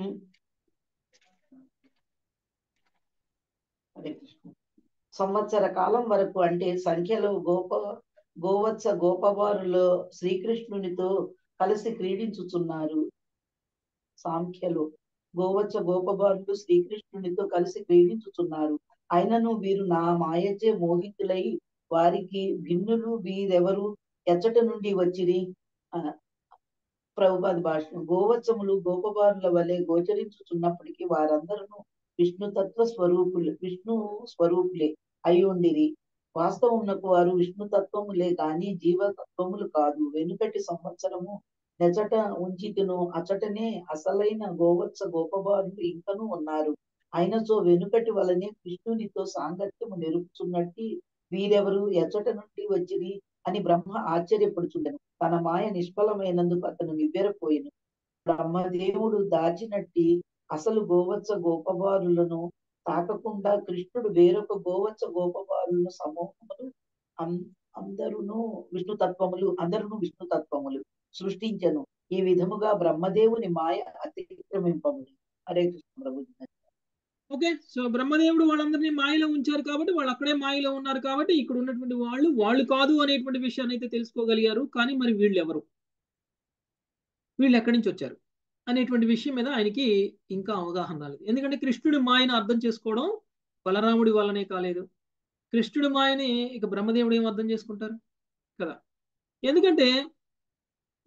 హరే కృష్ణ. సంవత్సర కాలం వరకు అంటే సంఖ్యలో గోప గోవత్స గోపవారులో శ్రీకృష్ణునితో కలిసి క్రీడించుచున్నారు సాంఖ్యలో గోవత్స గోపబారులు శ్రీకృష్ణునితో కలిసి క్రీడించుచున్నారు అయినను వీరు నా మాయచే మోహితులై వారికి భిన్నులు వీరెవరు ఎచ్చట నుండి వచ్చిరి ఆ, ప్రభుపాద భాష గోవత్సములు గోపబారుల వలె గోచరించుచున్నప్పటికీ వారందరూ విష్ణు తత్వ స్వరూపులు విష్ణు స్వరూపులే అయ్యుండిరి వాస్తవమునకు వారు విష్ణు తత్వములే గాని జీవతత్వములు కాదు వెనుకటి సంవత్సరము నెచట ఉంచితిను అచటనే అసలైన గోవత్స గోపబారులు ఇంకనూ ఉన్నారు అయినచో వెనుకటి వలనే కృష్ణునితో సాంగత్యము నెరుపుచున్నట్టి వీరెవరు ఎచ్చట నుండి వచ్చిరి అని బ్రహ్మ ఆశ్చర్యపడుచుండెను తన మాయ నిష్ఫలమైనందుకు అతను నివ్వెరపోయెను బ్రహ్మదేవుడు దాచినట్టి అసలు గోవత్స గోపబారులను తాకకుండా కృష్ణుడు వేరొక గోవత్స గోపబారులను సమూహములు అం- అందరును విష్ణు తత్వములు అందరును విష్ణు తత్వములు సృష్టించను ఈ విధముగా బ్రహ్మదేవుని మాయ అతిక్రమింపములు హరే కృష్ణ ప్రభు ఓకే సో బ్రహ్మదేవుడు వాళ్ళందరినీ మాయలో ఉంచారు కాబట్టి వాళ్ళు అక్కడే మాయలో ఉన్నారు కాబట్టి ఇక్కడ ఉన్నటువంటి వాళ్ళు వాళ్ళు కాదు అనేటువంటి విషయాన్ని అయితే తెలుసుకోగలిగారు కానీ మరి వీళ్ళు ఎవరు వీళ్ళు ఎక్కడి నుంచి వచ్చారు అనేటువంటి విషయం మీద ఆయనకి ఇంకా అవగాహన రాలేదు ఎందుకంటే కృష్ణుడి మాయను అర్థం చేసుకోవడం బలరాముడి వల్లనే కాలేదు కృష్ణుడి మాయని ఇక బ్రహ్మదేవుడు ఏం అర్థం చేసుకుంటారు కదా ఎందుకంటే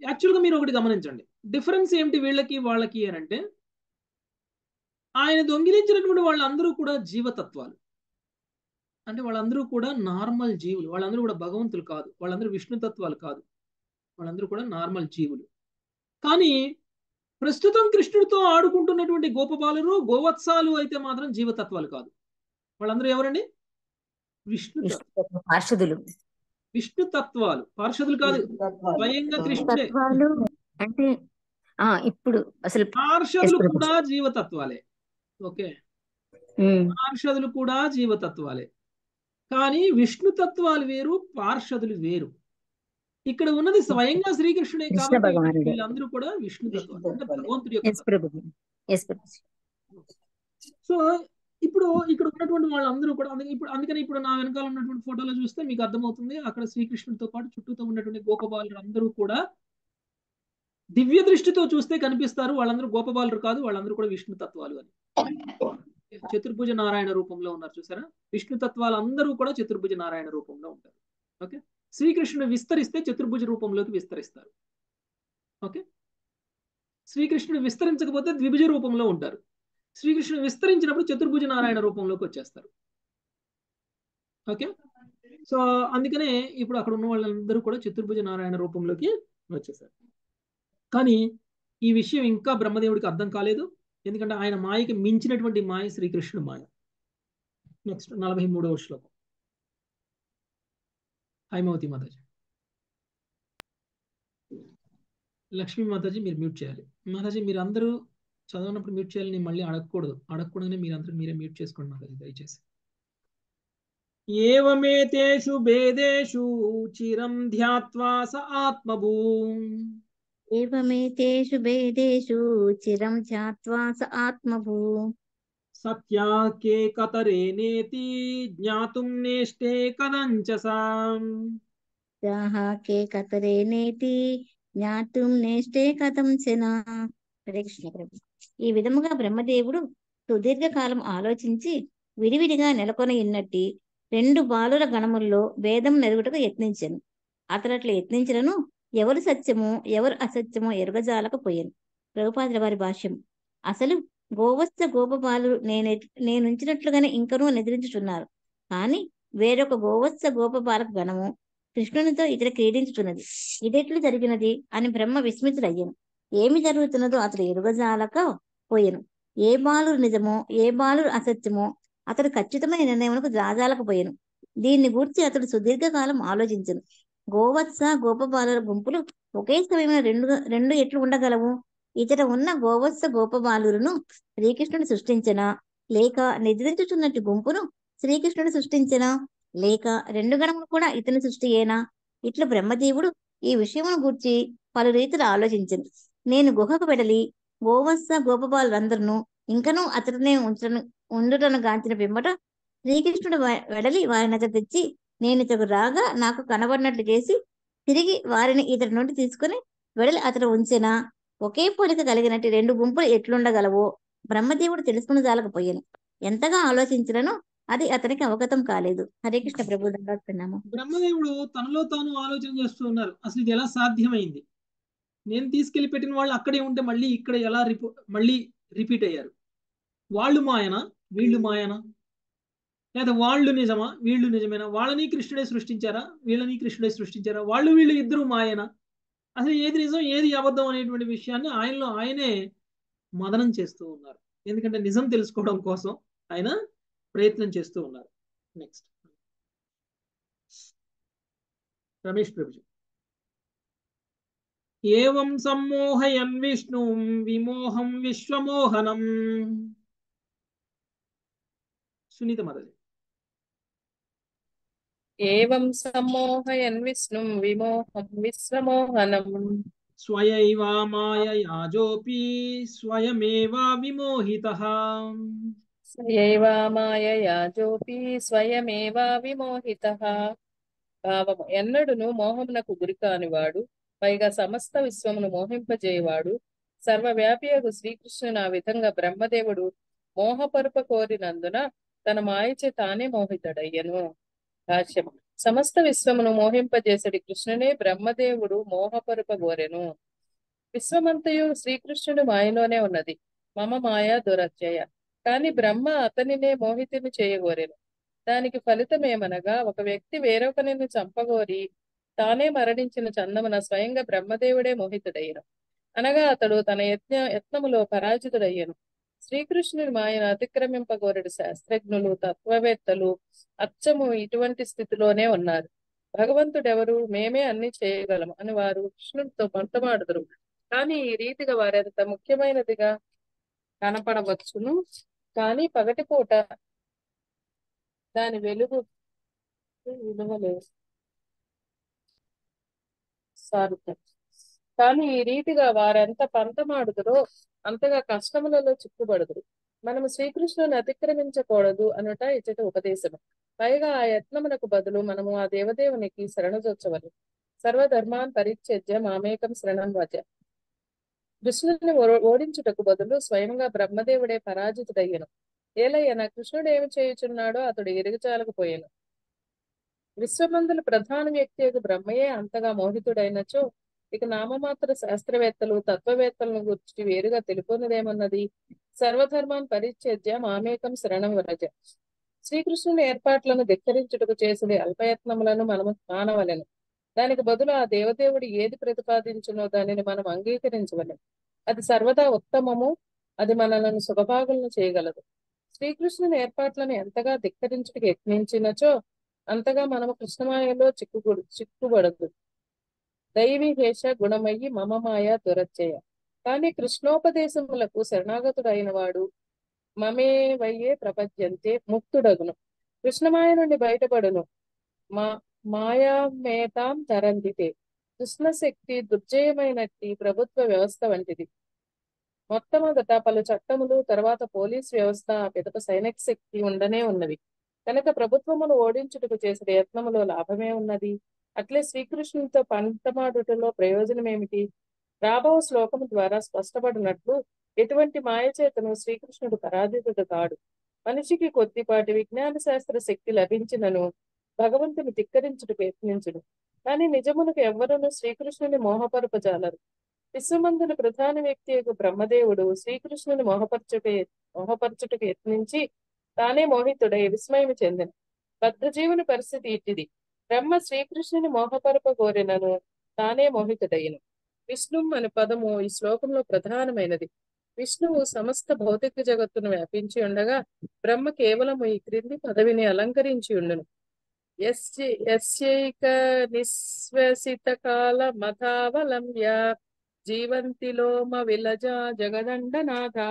యాక్చువల్గా మీరు ఒకటి గమనించండి డిఫరెన్స్ ఏమిటి వీళ్ళకి వాళ్ళకి అని అంటే ఆయన దొంగిలించినటువంటి వాళ్ళందరూ కూడా జీవతత్వాలు అంటే వాళ్ళందరూ కూడా నార్మల్ జీవులు వాళ్ళందరూ కూడా భగవంతులు కాదు వాళ్ళందరూ విష్ణుతత్వాలు కాదు వాళ్ళందరూ కూడా నార్మల్ జీవులు కానీ ప్రస్తుతం కృష్ణుడితో ఆడుకుంటున్నటువంటి గోపబాలురు గోవత్సాలు అయితే మాత్రం జీవతత్వాలు కాదు వాళ్ళందరూ ఎవరండి విష్ణు విష్ణు పార్షదులు విష్ణు తత్వాలు పార్షదులు కాదు తత్వాలు. స్వయంగా ఆ. కృష్ణుడే తత్వాలు అంటే ఆ ఇప్పుడు అసలు పార్షదులు ప్రభు. కూడా జీవతత్వాలే ఓకే ఉమ్, పార్షదులు కూడా జీవతత్వాలే కానీ విష్ణు తత్వాలు వేరు పార్షదులు వేరు ఇక్కడ ఉన్నది స్వయంగా శ్రీకృష్ణుడే కృష్ణ కాబట్టి భగవానుడే. వీళ్ళందరూ కూడా విష్ణు తత్వాలు అంటే విష్ణు తత్వాలే. భగవంతుడి యొక్క yes Prabhu yes Prabhu so ఇప్పుడు ఇక్కడ ఉన్నటువంటి వాళ్ళందరూ కూడా అందుకని ఇప్పుడు అందుకని ఇప్పుడు నా వెనకాల ఉన్నటువంటి ఫోటోలో చూస్తే మీకు అర్థమవుతుంది అక్కడ శ్రీకృష్ణుడితో పాటు చుట్టూతో ఉన్నటువంటి గోపబాలురు అందరూ కూడా దివ్య దృష్టితో చూస్తే కనిపిస్తారు వాళ్ళందరూ గోపబాలురు కాదు వాళ్ళందరూ కూడా విష్ణు తత్వాలు అని చతుర్భుజ నారాయణ రూపంలో ఉన్నారు చూసారా విష్ణు తత్వాలు అందరూ కూడా చతుర్భుజ నారాయణ రూపంలో ఉంటారు ఓకే శ్రీకృష్ణుడు విస్తరిస్తే చతుర్భుజ రూపంలోకి విస్తరిస్తారు ఓకే శ్రీకృష్ణుడు విస్తరించకపోతే ద్విభుజ రూపంలో ఉంటారు శ్రీకృష్ణుడు విస్తరించినప్పుడు చతుర్భుజ నారాయణ రూపంలోకి వచ్చేస్తారు ఓకే సో అందుకనే ఇప్పుడు అక్కడ ఉన్న వాళ్ళందరూ కూడా చతుర్భుజ నారాయణ రూపంలోకి వచ్చేసారు కానీ ఈ విషయం ఇంకా బ్రహ్మదేవుడికి అర్థం కాలేదు ఎందుకంటే ఆయన మాయకి మించినటువంటి మాయ శ్రీకృష్ణుడు మాయ నెక్స్ట్ నలభై మూడవ శ్లోకం హైమవతి మాతాజీ లక్ష్మీ మాతాజీ మీరు మ్యూట్ చేయాలి మాతాజీ మీరు అందరూ చదవనప్పుడు మ్యూట్ చేయాలని మళ్ళీ అడగకూడదు అడగకూడదనే మీరు అందరూ మీరే మ్యూట్ చేసుకోండి మాతాజీ దయచేసి ఏవమేతేషు భేదేషు చిరం ధ్యాత్వా స ఆత్మభూ ఏవమేతేషు భేదేషు చిరం ధ్యాత్వా స ఆత్మభూ సత్యాకే కతరేనేతి జ్ఞాతుం నేష్టే కదంచసాం కే కతరేనేతి జ్ఞాతుం నేష్టే కథం చన హరే కృష్ణ ప్రభు ఈ విధముగా బ్రహ్మదేవుడు సుదీర్ఘకాలం ఆలోచించి విడివిడిగా నెలకొని ఉన్నట్టి రెండు బాలుర గణముల్లో భేదం నెరుగుటకు యత్నించెను అతడట్ల యత్నించినను ఎవరు సత్యమో ఎవరు అసత్యమో ఎరుగజాలకపోయాను ప్రభుపాదుల వారి భాష్యం అసలు గోవత్స గోపబాలు నేను నేనుంచినట్లుగానే ఇంకనూ నిద్రించుచున్నారు కానీ వేరొక గోవత్స గోపబాలక గణము కృష్ణునితో ఇతర క్రీడించుతున్నది ఇదెట్లు జరిగినది అని బ్రహ్మ విస్మితుడయ్యను ఏమి జరుగుతున్నదో అతడు ఎరుగజాలక పోయెను ఏ బాలురు నిజమో ఏ బాలురు అసత్యమో అతడు ఖచ్చితమైన నిర్ణయములకు జాజాలకపోయాను దీన్ని గూర్చి అతడు సుదీర్ఘకాలం ఆలోచించను గోవత్స గోపబాలుల గుంపులు ఒకే సమయంలో రెండు రెండు ఎట్లు ఉండగలవు ఇతర ఉన్న గోవత్స గోపబాలురును శ్రీకృష్ణుడు సృష్టించనా లేక నిద్రించుచున్నట్టు గుంపును శ్రీకృష్ణుడు సృష్టించనా లేక రెండు గణములు కూడా ఇతని సృష్టియేనా ఇట్లు బ్రహ్మదేవుడు ఈ విషయమును గూర్చి పలు రీతులు ఆలోచించను నేను గుహకు వెడలి గోవత్స గోపబాలురందరూ ఇంకనూ అతడినే ఉంచను ఉండుటను గాంచిన పిమ్మట శ్రీకృష్ణుడు వా- వెడలి వారిని అతడు తెచ్చి నేను ఇతడు రాగా నాకు కనబడినట్లు చేసి తిరిగి వారిని ఇతడి నుండి తీసుకుని వెడలి అతడు ఉంచెనా ఒకే పోలిక కలిగినట్టు రెండు గుంపులు ఎట్లుండగలవో బ్రహ్మదేవుడు తెలుసుకుని జాలకపోయాను ఎంతగా ఆలోచించినను అది అతనికి అవగతం కాలేదు హరే కృష్ణ ప్రభు దండాడుతున్నాము బ్రహ్మదేవుడు తనలో తాను ఆలోచన చేస్తూ ఉన్నారు అసలు ఇది ఎలా సాధ్యమైంది నేను తీసుకెళ్లి పెట్టిన వాళ్ళు అక్కడే ఉంటే మళ్ళీ ఇక్కడ ఎలా రిపో మళ్ళీ రిపీట్ అయ్యారు వాళ్ళు మాయనా వీళ్ళు మాయనా లేదా వాళ్ళు నిజమా వీళ్ళు నిజమేనా వాళ్ళని కృష్ణుడే సృష్టించారా వీళ్ళని కృష్ణుడే సృష్టించారా వాళ్ళు వీళ్ళు ఇద్దరు మాయనా అసలు ఏది నిజం ఏది అబద్ధం అనేటువంటి విషయాన్ని ఆయనలో ఆయనే మదనం చేస్తూ ఉన్నారు ఎందుకంటే నిజం తెలుసుకోవడం కోసం ఆయన ప్రయత్నం చేస్తూ ఉన్నారు నెక్స్ట్ రమేష్ ప్రభుజీ ఏవం సమ్మోహయన్ విష్ణుం విమోహం విశ్వమోహనం సునీత మాతాజీ ఏవం సమ్మోహయన్ విష్ణుం విమోహం విశ్వమోహనం స్వయైవా మాయయాజోపి స్వయమేవా విమోహితః స్వయైవ మాయయాజోపి స్వయమేవ విమోహితః భావము ఎన్నడును మోహమునకు గురి కానివాడు పైగా సమస్త విశ్వమును మోహింపజేయవాడు సర్వవ్యాపియగు శ్రీకృష్ణుని ఆ విధంగా బ్రహ్మదేవుడు మోహపరుప కోరినందున తన మాయచే తానే మోహితుడయ్యను భాష్యము సమస్త విశ్వమును మోహింపజేసడి కృష్ణునే బ్రహ్మదేవుడు మోహపరుపగోరెను విశ్వమంతయు శ్రీకృష్ణుడు మాయలోనే ఉన్నది మమ మాయ దురత్యయ కాని బ్రహ్మ అతనినే మోహితుని చేయగోరెను దానికి ఫలితమేమనగా ఒక వ్యక్తి వేరొకరిని చంపగోరి తానే మరణించిన చందమున స్వయంగా బ్రహ్మదేవుడే మోహితుడయ్యను అనగా అతడు తన యత్న యత్నములో పరాజితుడయ్యను శ్రీకృష్ణుని మాయను అతిక్రమింపగోరెడు శాస్త్రజ్ఞులు తత్వవేత్తలు అచ్చము ఇటువంటి స్థితిలోనే ఉన్నారు భగవంతుడెవరు మేమే అన్ని చేయగలము అని వారు కృష్ణుడితో పంతమాడుదురు కానీ ఈ రీతిగా వారెంత ముఖ్యమైనదిగా కనపడవచ్చును కానీ పగటిపూట దాని వెలుగు విలువలేదు సారుత కానీ ఈ రీతిగా వారెంత పంతమాడుదురో అంతగా కష్టములలో చిక్కుబడుదురు మనము శ్రీకృష్ణుని అతిక్రమించకూడదు అనుట ఇచ్చట ఉపదేశము పైగా ఆ యత్నమునకు బదులు మనము ఆ దేవదేవునికి శరణజొచ్చవలు సర్వధర్మాన్ పరిత్యజ్య మామేకం శరణం వజ కృష్ణుని ఓ- ఓడించుటకు బదులు స్వయంగా బ్రహ్మదేవుడే పరాజితుడయ్యను ఏలయ్యన కృష్ణుడు ఏమి చేయుచున్నాడో అతడు ఎరుగుచాలకపోయాను విశ్వమందుల ప్రధాన వ్యక్తి యొక్క బ్రహ్మయే అంతగా మోహితుడైనచో ఇక నామమాత్ర శాస్త్రవేత్తలు తత్వవేత్తలను గురించి వేరుగా తెలుపున్నదేమన్నది సర్వధర్మాన్ పరిచ్ఛేద్య మామేకం శరణం వరజ శ్రీకృష్ణుని ఏర్పాట్లను ధిక్కరించుటకు చేసిన అల్పయత్నములను మనము మానవలెను దానికి బదులు ఆ దేవదేవుడు ఏది ప్రతిపాదించునో దానిని మనం అంగీకరించవలెను అది సర్వదా ఉత్తమము అది మనలను సుఖభాగులను చేయగలదు శ్రీకృష్ణుని ఏర్పాట్లను ఎంతగా ధిక్కరించుటకు యత్నించినచో అంతగా మనము కృష్ణమాయలో చిక్కుబడు చిక్కుబడదు దైవీ హేష గుణమయ్యి మమ మాయ దురచ్చయ కానీ కృష్ణోపదేశములకు శరణాగతుడైన వాడు మమే వయ్యే ప్రపంచంతే ముక్తుడగును కృష్ణమాయ నుండి బయటపడును మా మాయామేతాం తరందితే కృష్ణ శక్తి దుర్జయమైనట్టి ప్రభుత్వ వ్యవస్థ వంటిది మొట్టమొదట పలు చట్టములు తర్వాత పోలీస్ వ్యవస్థ ఆ పిదప సైనిక శక్తి ఉండనే ఉన్నవి కనుక ప్రభుత్వమును ఓడించుటకు చేసిన యత్నములో లాభమే ఉన్నది అట్లే శ్రీకృష్ణునితో పంటమాడుటలో ప్రయోజనం ఏమిటి రాబో శ్లోకము ద్వారా స్పష్టపడినట్లు ఎటువంటి మాయ చేతను శ్రీకృష్ణుడు పరాజితుడు కాడు మనిషికి కొద్దిపాటి విజ్ఞాన శాస్త్ర శక్తి లభించినను భగవంతుని ధిక్కరించుటకు యత్నించును కానీ నిజమునకు ఎవ్వరూ శ్రీకృష్ణుని మోహపరపజాలరు విశ్వమందుల ప్రధాన వ్యక్తి యొక్క బ్రహ్మదేవుడు శ్రీకృష్ణుని మోహపరచుట మోహపరచుటకు యత్నించి తానే మోహితుడై విస్మయం చెందిన బద్ధజీవుని పరిస్థితి ఇట్టిది బ్రహ్మ శ్రీకృష్ణుని మోహపరప కోరినను తానే మోహితుడయ్యను విష్ణుం అనే పదము ఈ శ్లోకంలో ప్రధానమైనది విష్ణువు సమస్త భౌతిక జగత్తును వ్యాపించి ఉండగా బ్రహ్మ కేవలము ఈ క్రింది పదవిని అలంకరించి ఉండును యస్య- యస్యైక నిశ్వసిత కాల మథావలంబ్య జీవంతిలోమ విలజ జగదండనాథ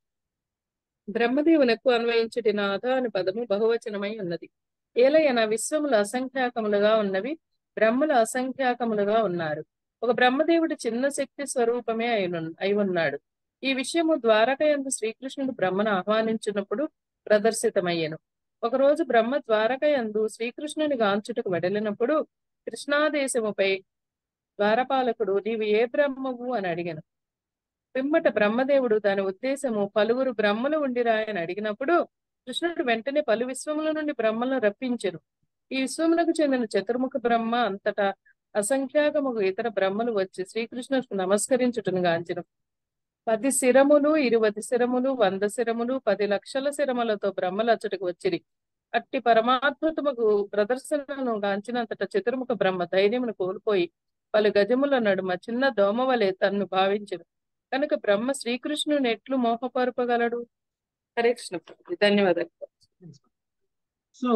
బ్రహ్మదేవునకు అన్వయించుటి నాథ అని పదము బహువచనమై ఉన్నది ఏలయన విశ్వములు అసంఖ్యాకములుగా ఉన్నవి బ్రహ్మలు అసంఖ్యాకములుగా ఉన్నారు ఒక బ్రహ్మదేవుడు చిన్న శక్తి స్వరూపమే అయిను- అయి ఉన్నాడు ఈ విషయము ద్వారకయందు శ్రీకృష్ణుడు బ్రహ్మను ఆహ్వానించినప్పుడు ప్రదర్శితమయ్యను ఒకరోజు బ్రహ్మ ద్వారకయందు శ్రీకృష్ణుని గాంచుటకు వెడలినప్పుడు కృష్ణాదేశముపై ద్వారపాలకుడు నీవు ఏ బ్రహ్మవు అని అడిగాను పిమ్మట బ్రహ్మదేవుడు దాని ఉద్దేశము పలువురు బ్రహ్మలు ఉండిరా అని అడిగినప్పుడు కృష్ణుడు వెంటనే పలు విశ్వముల నుండి బ్రహ్మలను రప్పించెను ఈ విశ్వములకు చెందిన చతుర్ముఖ బ్రహ్మ అంతటా అసంఖ్యాకముగు ఇతర బ్రహ్మలు వచ్చి శ్రీకృష్ణుకు నమస్కరించుటను గాంచెను పది శిరములు ఇరువది శిరములు వంద శిరములు పది లక్షల శిరములతో బ్రహ్మలు అచ్చటికి వచ్చిరి అట్టి పరమాద్భుతముకు ప్రదర్శనను గాంచినంతట చతుర్ముఖ బ్రహ్మ ధైర్యమును కోల్పోయి పలు గజముల నడుమ చిన్న దోమ వలె తన్ను భావించను కనుక బ్రహ్మ శ్రీకృష్ణుని ఎట్లు మోహపరపగలడు హరే కృష్ణ ప్రభు. ధన్యవాదాలు సో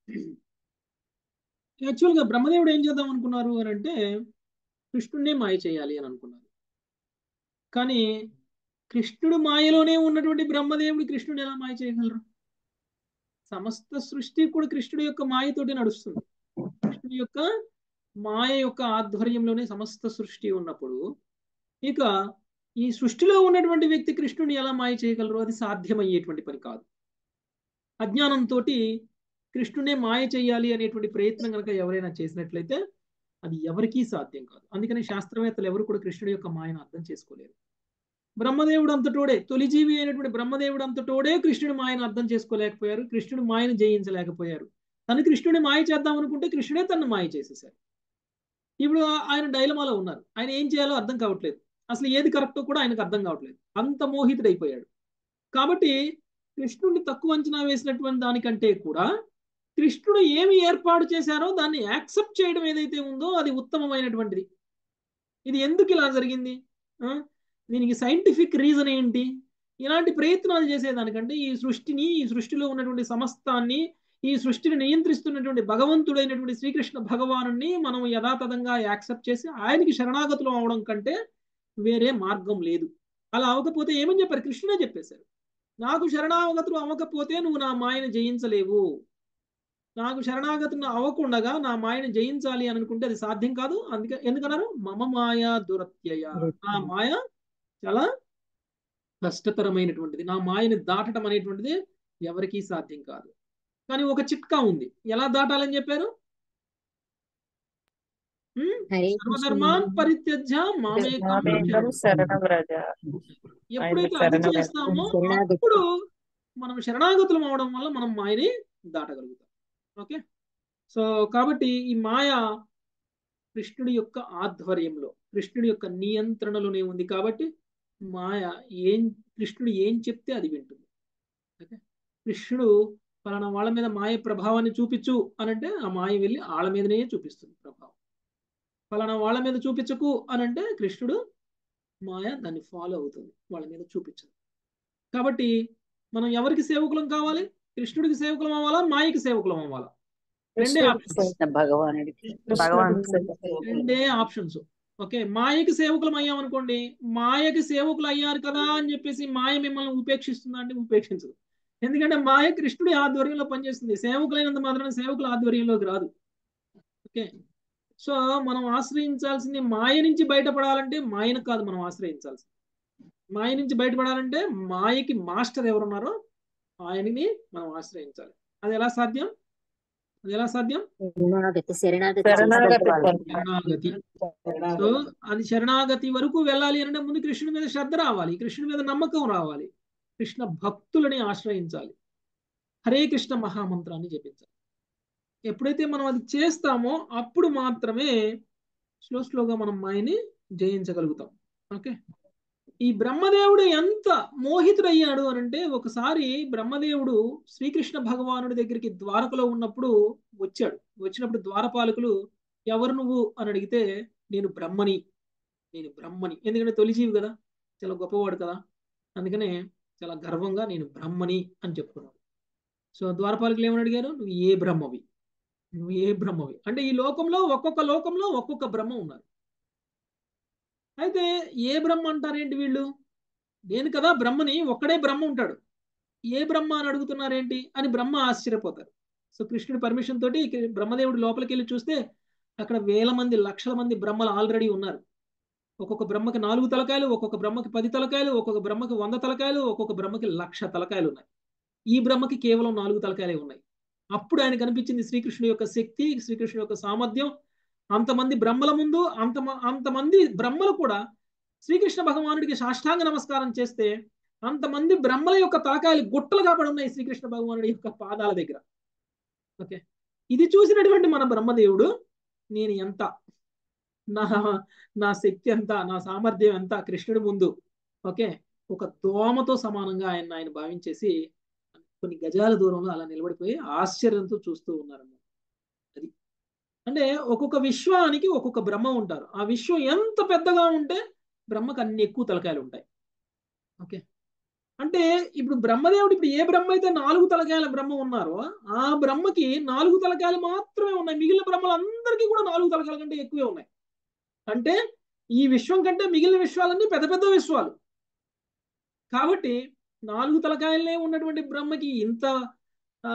యాక్చువల్గా బ్రహ్మదేవుడు ఏం చేద్దాం అనుకున్నారు అని అంటే కృష్ణుడినే మాయ చేయాలి అని అనుకున్నారు కానీ కృష్ణుడు మాయలోనే ఉన్నటువంటి బ్రహ్మదేవుడు కృష్ణుడు ఎలా మాయ చేయగలరు సమస్త సృష్టి కూడా కృష్ణుడి యొక్క మాయతోటి నడుస్తుంది కృష్ణుడి యొక్క మాయ యొక్క ఆధ్వర్యంలోనే సమస్త సృష్టి ఉన్నప్పుడు ఇక ఈ సృష్టిలో ఉన్నటువంటి వ్యక్తి కృష్ణుని ఎలా మాయ చేయగలరు అది సాధ్యమయ్యేటువంటి పని కాదు అజ్ఞానంతో కృష్ణునే మాయ చేయాలి అనేటువంటి ప్రయత్నం కనుక ఎవరైనా చేసినట్లయితే అది ఎవరికీ సాధ్యం కాదు అందుకని శాస్త్రవేత్తలు ఎవరు కూడా కృష్ణుడి యొక్క మాయను అర్థం చేసుకోలేరు బ్రహ్మదేవుడు అంతటోడే తొలిజీవి అయినటువంటి బ్రహ్మదేవుడు అంతటోడే కృష్ణుడి మాయను అర్థం చేసుకోలేకపోయారు కృష్ణుడి మాయను జయించలేకపోయారు తను కృష్ణుడిని మాయ చేద్దాం అనుకుంటే కృష్ణుడే తను మాయ చేసేసారు ఇప్పుడు ఆయన డైలమాలో ఉన్నారు ఆయన ఏం చేయాలో అర్థం కావట్లేదు అసలు ఏది కరెక్టో కూడా ఆయనకు అర్థం కావట్లేదు అంత మోహితుడైపోయాడు కాబట్టి కృష్ణుడిని తక్కువ అంచనా వేసినటువంటి దానికంటే కూడా కృష్ణుడు ఏమి ఏర్పాటు చేశారో దాన్ని యాక్సెప్ట్ చేయడం ఏదైతే ఉందో అది ఉత్తమమైనటువంటిది ఇది ఎందుకు ఇలా జరిగింది ఆ? దీనికి సైంటిఫిక్ రీజన్ ఏంటి ఇలాంటి ప్రయత్నాలు చేసేదానికంటే ఈ సృష్టిని ఈ సృష్టిలో ఉన్నటువంటి సమస్తాన్ని ఈ సృష్టిని నియంత్రిస్తున్నటువంటి భగవంతుడైనటువంటి శ్రీకృష్ణ భగవానుని మనం యథాతథంగా యాక్సెప్ట్ చేసి ఆయనకి శరణాగతులు అవడం కంటే వేరే మార్గం లేదు అలా అవ్వకపోతే ఏమని చెప్పారు కృష్ణుడే చెప్పేశారు నాకు శరణాగతులు అవ్వకపోతే నువ్వు నా మాయను జయించలేవు నాకు శరణాగతులు అవ్వకుండగా నా మాయను జయించాలి అని అనుకుంటే అది సాధ్యం కాదు అందుకే ఎందుకన్నారు మమ మాయ దురత్యయ నా మాయ చాలా కష్టతరమైనటువంటిది నా మాయని దాటడం అనేటువంటిది ఎవరికీ సాధ్యం కాదు కానీ ఒక చిట్కా ఉంది ఎలా దాటాలని చెప్పారు హ్మ్? హరే సర్వధర్మాన్ పరిత్యజ్య మామేకం మామేకం శరణం. శరణం వ్రజ ఎప్పుడైతే ఆయన అది శరణం చేస్తామో శరణాగతి. అప్పుడు మనం శరణాగతులం అవడం వల్ల మనం మాయని దాటగలుగుతాం ఓకే సో కాబట్టి ఈ మాయ కృష్ణుడి యొక్క ఆధ్వర్యంలో కృష్ణుడి యొక్క నియంత్రణలోనే ఉంది కాబట్టి మాయ ఏం కృష్ణుడు ఏం చెప్తే అది వింటుంది ఓకే కృష్ణుడు ఫలానా వాళ్ళ మీద మాయ ప్రభావాన్ని చూపించు అనంటే ఆ మాయ వెళ్ళి వాళ్ళ మీదనే చూపిస్తుంది ప్రభావం ఫలానా వాళ్ళ మీద చూపించకు అనంటే కృష్ణుడు మాయ దాన్ని ఫాలో అవుతుంది వాళ్ళ మీద చూపించదు కాబట్టి మనం ఎవరికి సేవకులం కావాలి కృష్ణుడికి సేవకులం అవ్వాలా మాయకి సేవకులం అవ్వాలా రెండే ఆప్షన్స్ భగవానుడికి భగవాన్ రెండే ఆప్షన్స్ ఓకే మాయకి సేవకులం అయ్యాం అనుకోండి మాయకి సేవకులు అయ్యారు కదా అని చెప్పేసి మాయ మిమ్మల్ని ఉపేక్షిస్తుందా అంటే ఉపేక్షించదు ఎందుకంటే మాయ కృష్ణుడి ఆధ్వర్యంలో పనిచేస్తుంది సేవకులైనంత మాత్రాన సేవకుల ఆధ్వర్యంలోకి రాదు ఓకే సో మనం ఆశ్రయించాల్సింది మాయ నుంచి బయటపడాలంటే మాయను కాదు మనం ఆశ్రయించాల్సింది మాయ నుంచి బయటపడాలంటే మాయకి మాస్టర్ ఎవరున్నారో ఆయనని మనం ఆశ్రయించాలి అది ఎలా సాధ్యం అది ఎలా సాధ్యం శరణాగతి శరణాగతి శరణాగతి చేసుకోవాలి. శరణాగతి సో అది శరణాగతి వరకు వెళ్ళాలి అంటే ముందు కృష్ణుడి మీద శ్రద్ధ రావాలి కృష్ణుడి మీద నమ్మకం రావాలి కృష్ణ భక్తులని ఆశ్రయించాలి హరే కృష్ణ మహామంత్రాన్ని జపించాలి ఎప్పుడైతే మనం అది చేస్తామో అప్పుడు మాత్రమే స్లో స్లోగా మనం మాయని జయించగలుగుతాం ఓకే ఈ బ్రహ్మదేవుడు ఎంత మోహితుడయ్యాడు అనంటే ఒకసారి బ్రహ్మదేవుడు శ్రీకృష్ణ భగవానుడి దగ్గరికి ద్వారకలో ఉన్నప్పుడు వచ్చాడు వచ్చినప్పుడు ద్వారపాలకులు ఎవరు నువ్వు అని అడిగితే నేను బ్రహ్మని నేను బ్రహ్మని ఎందుకంటే తొలిజీవి కదా చాలా గొప్పవాడు కదా అందుకనే చాలా గర్వంగా నేను బ్రహ్మని అని చెప్పుకున్నాడు సో ద్వారపాలకులు ఏమని అడిగారు నువ్వు ఏ బ్రహ్మవి నువ్వు ఏ బ్రహ్మవి అంటే ఈ లోకంలో ఒక్కొక్క లోకంలో ఒక్కొక్క బ్రహ్మ ఉన్నారు అయితే ఏ బ్రహ్మ అంటారేంటి వీళ్ళు నేను కదా బ్రహ్మని ఒక్కడే బ్రహ్మ ఉంటాడు ఏ బ్రహ్మ అని అడుగుతున్నారేంటి అని బ్రహ్మ ఆశ్చర్యపోతారు సో కృష్ణుడి పర్మిషన్ తోటి ఇక బ్రహ్మదేవుడు లోపలికి వెళ్ళి చూస్తే అక్కడ వేల మంది లక్షల మంది బ్రహ్మలు ఆల్రెడీ ఉన్నారు ఒక్కొక్క బ్రహ్మకి నాలుగు తలకాయలు ఒక్కొక్క బ్రహ్మకి పది తలకాయలు ఒక్కొక్క బ్రహ్మకి వంద తలకాయలు ఒక్కొక్క బ్రహ్మకి లక్ష తలకాయలు ఉన్నాయి ఈ బ్రహ్మకి కేవలం నాలుగు తలకాయలే ఉన్నాయి అప్పుడు ఆయన కనిపించింది శ్రీకృష్ణుడి యొక్క శక్తి శ్రీకృష్ణుడి యొక్క సామర్థ్యం అంతమంది బ్రహ్మల ముందు అంత అంతమంది బ్రహ్మలు కూడా శ్రీకృష్ణ భగవానుడికి సాష్టాంగ నమస్కారం చేస్తే అంతమంది బ్రహ్మల యొక్క తలకాయలు గుట్టలుగా పడి ఉన్నాయి శ్రీకృష్ణ భగవానుడి యొక్క పాదాల దగ్గర ఓకే ఇది చూసినటువంటి మన బ్రహ్మదేవుడు నేను ఎంత నా నా శక్తి ఎంత నా సామర్థ్యం ఎంత కృష్ణుడి ముందు ఓకే ఒక దోమతో సమానంగా ఆయన ఆయన భావించేసి కొన్ని గజాల దూరంలో అలా నిలబడిపోయి ఆశ్చర్యంతో చూస్తూ ఉన్నారన్నమాట అది అంటే ఒక్కొక్క విశ్వానికి ఒక్కొక్క బ్రహ్మ ఉంటారు ఆ విశ్వం ఎంత పెద్దగా ఉంటే బ్రహ్మకు అన్ని ఎక్కువ తలకాయలు ఉంటాయి ఓకే అంటే ఇప్పుడు బ్రహ్మదేవుడు ఇప్పుడు ఏ బ్రహ్మ అయితే నాలుగు తలకాయల బ్రహ్మ ఉన్నారో ఆ బ్రహ్మకి నాలుగు తలకాయలు మాత్రమే ఉన్నాయి మిగిలిన బ్రహ్మలందరికీ కూడా నాలుగు తలకాయల కంటే ఎక్కువే ఉన్నాయి అంటే ఈ విశ్వం కంటే మిగిలిన విశ్వాలన్నీ పెద్ద పెద్ద విశ్వాలు కాబట్టి నాలుగు తలకాయలనే ఉన్నటువంటి బ్రహ్మకి ఇంత ఆ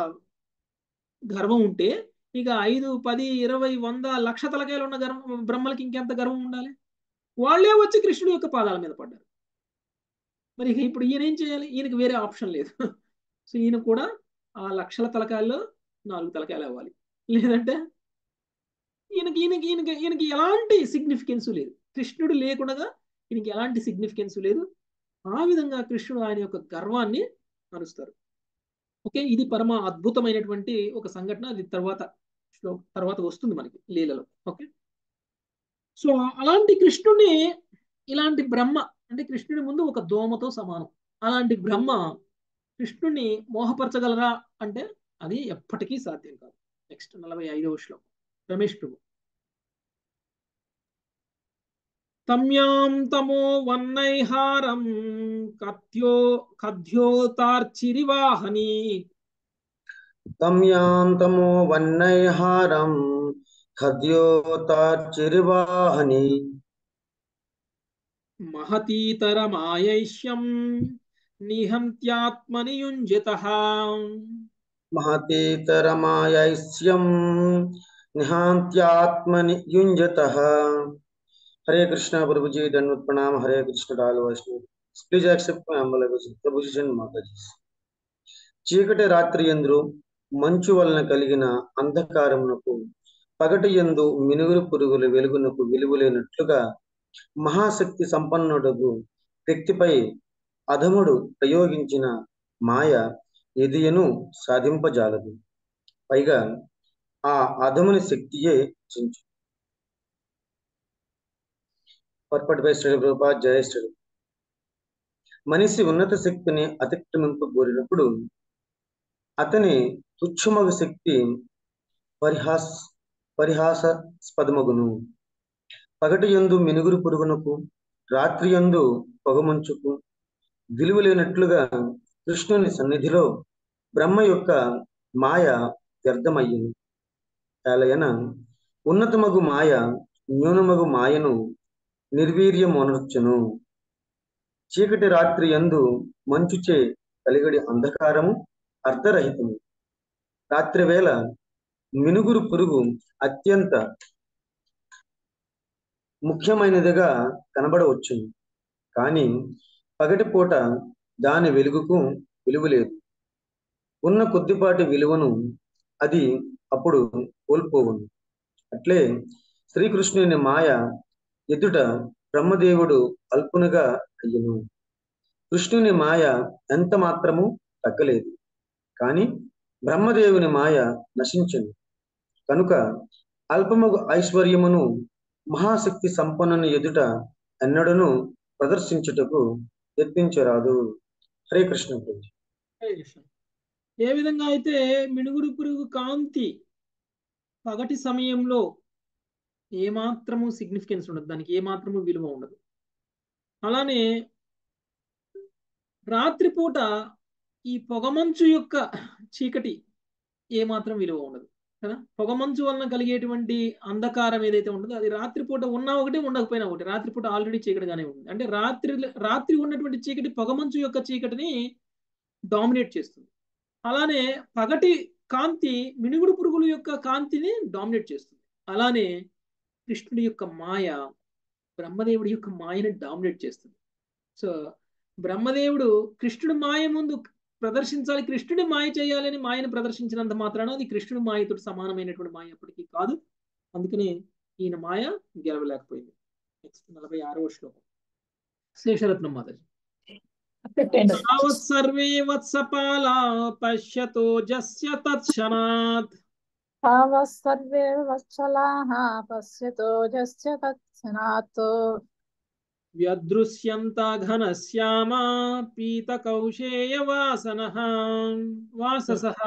గర్వం ఉంటే ఇక ఐదు పది ఇరవై వంద లక్ష తలకాయలు ఉన్న గర్వం బ్రహ్మలకి ఇంకెంత గర్వం ఉండాలి వాళ్ళే వచ్చి కృష్ణుడి యొక్క పాదాల మీద పడ్డారు మరి ఇక ఇప్పుడు ఈయన ఏం చేయాలి ఈయనకి వేరే ఆప్షన్ లేదు సో ఈయన కూడా ఆ లక్షల తలకాయల్లో నాలుగు తలకాయలు అవ్వాలి లేదంటే ఈయనకి ఈయనకి ఈయనకి ఈయనకి ఎలాంటి సిగ్నిఫికెన్స్ లేదు కృష్ణుడు లేకుండా ఈయనకి ఎలాంటి సిగ్నిఫికెన్స్ లేదు ఆ విధంగా కృష్ణుడు ఆయన యొక్క గర్వాన్ని అనుస్తారు ఓకే ఇది పరమ అద్భుతమైనటువంటి ఒక సంఘటన అది తర్వాత శ్లో తర్వాత వస్తుంది మనకి లీలలో ఓకే సో అలాంటి కృష్ణుని ఇలాంటి బ్రహ్మ అంటే కృష్ణుడి ముందు ఒక దోమతో సమానం అలాంటి బ్రహ్మ కృష్ణుని మోహపరచగలరా అంటే అది ఎప్పటికీ సాధ్యం కాదు నెక్స్ట్ నలభై ఐదవ శ్లోకం రమేష్ ప్రభు తమ్యాం తమో వన్నైహారం కథ్యో కథ్యోతార్చిరివాహని తమ్యాంతమో వన్నైహారం ఖద్యోతార్చిరివాహని మహతీతరమాయైష్యం నిహంత్యాత్మని యుంజిత మహతీతరమాయస్యం నిహాంత్యాత్మని యుంజత హరే కృష్ణ ప్రభుజీ దండవత్ ప్రణామ హరే కృష్ణ డాల్ Vaishnav please accept my humble Prabhuji Mataji చీకటి రాత్రి ఎందు మంచు వలన కలిగిన అంధకారమునకు పగటి ఎందు మినుగురు పురుగుల వెలుగునకు విలువలేనట్లుగా మహాశక్తి సంపన్నుడుగు వ్యక్తిపై అధముడు ప్రయోగించిన మాయ ఎదియను సాధింపజాలదు పైగా ఆ అధముని శక్తియే చించు పర్పటిపై శ్రీ రూపా జయ శ్రీ మనిషి ఉన్నత శక్తిని అతిక్రమింపగోరినప్పుడు అతని తుచ్చమగు శక్తి పరిహాస్ పరిహాసాస్పదమగును పగటి యందు మినుగురు పురుగునకు రాత్రి యందు పొగమంచుకు విలువలేనట్లుగా కృష్ణుని సన్నిధిలో బ్రహ్మ యొక్క మాయ వ్యర్థమయ్యింది కాలయన ఉన్నతమగు మాయ న్యూనమగు మాయను నిర్వీర్యమొనర్చును చీకటి రాత్రి యందు మంచుచే కలిగడి అంధకారము అర్ధరహితము రాత్రి వేళ మినుగురు పురుగు అత్యంత ముఖ్యమైనదిగా కనబడవచ్చును కానీ పగటిపూట దాని వెలుగుకు విలువ లేదు ఉన్న కొద్దిపాటి విలువను అది అప్పుడు కోల్పోవును అట్లే శ్రీకృష్ణుని మాయ ఎదుట బ్రహ్మదేవుడు అల్పునుగా అయ్యను కృష్ణుని మాయ ఎంత మాత్రము తగ్గలేదు కానీ బ్రహ్మదేవుని మాయ నశించను కనుక అల్పమగు ఐశ్వర్యమును మహాశక్తి సంపన్నుని ఎదుట ఎన్నడను ప్రదర్శించుటకు యత్నించరాదు హరే కృష్ణ ప్రభు హరే కృష్ణ ఏ విధంగా అయితే మినుగురు పురుగు కాంతి పగటి సమయంలో ఏమాత్రము సిగ్నిఫికెన్స్ ఉండదు దానికి ఏమాత్రము విలువ ఉండదు అలానే రాత్రిపూట ఈ పొగమంచు యొక్క చీకటి ఏమాత్రం విలువ ఉండదు కదా పొగమంచు వలన కలిగేటువంటి అంధకారం ఏదైతే ఉంటుందో అది రాత్రిపూట ఉన్నా ఒకటి ఉండకపోయినా ఒకటి రాత్రిపూట ఆల్రెడీ చీకటిగానే ఉంది అంటే రాత్రి రాత్రి ఉన్నటువంటి చీకటి పొగమంచు యొక్క చీకటిని డామినేట్ చేస్తుంది అలానే పగటి కాంతి మినుగుడు పురుగుల యొక్క కాంతిని డామినేట్ చేస్తుంది అలానే కృష్ణుడి యొక్క మాయ బ్రహ్మదేవుడి యొక్క మాయని డామినేట్ చేస్తుంది సో బ్రహ్మదేవుడు కృష్ణుడి మాయ ముందు ప్రదర్శించాలి కృష్ణుడి మాయ చేయాలని మాయను ప్రదర్శించినంత మాత్రాన అది కృష్ణుడి మాయతో సమానమైనటువంటి మాయ ఎప్పటికీ కాదు అందుకనే ఈయన మాయ గెలవలేకపోయింది నెక్స్ట్ నలభై ఆరవ శ్లోకం శేషరత్నం మాతాజీ పెట్టండి తావత్ సర్వే వత్సపాలా పశ్యతో జస్య తత్క్షణాత్ तावः सर्वे वत्सलाः पश्यतो यस्य तत्क्षणात् వ్యదృశ్యంత ఘనశ్యామ పీతకౌశేయ వాసనః వాససః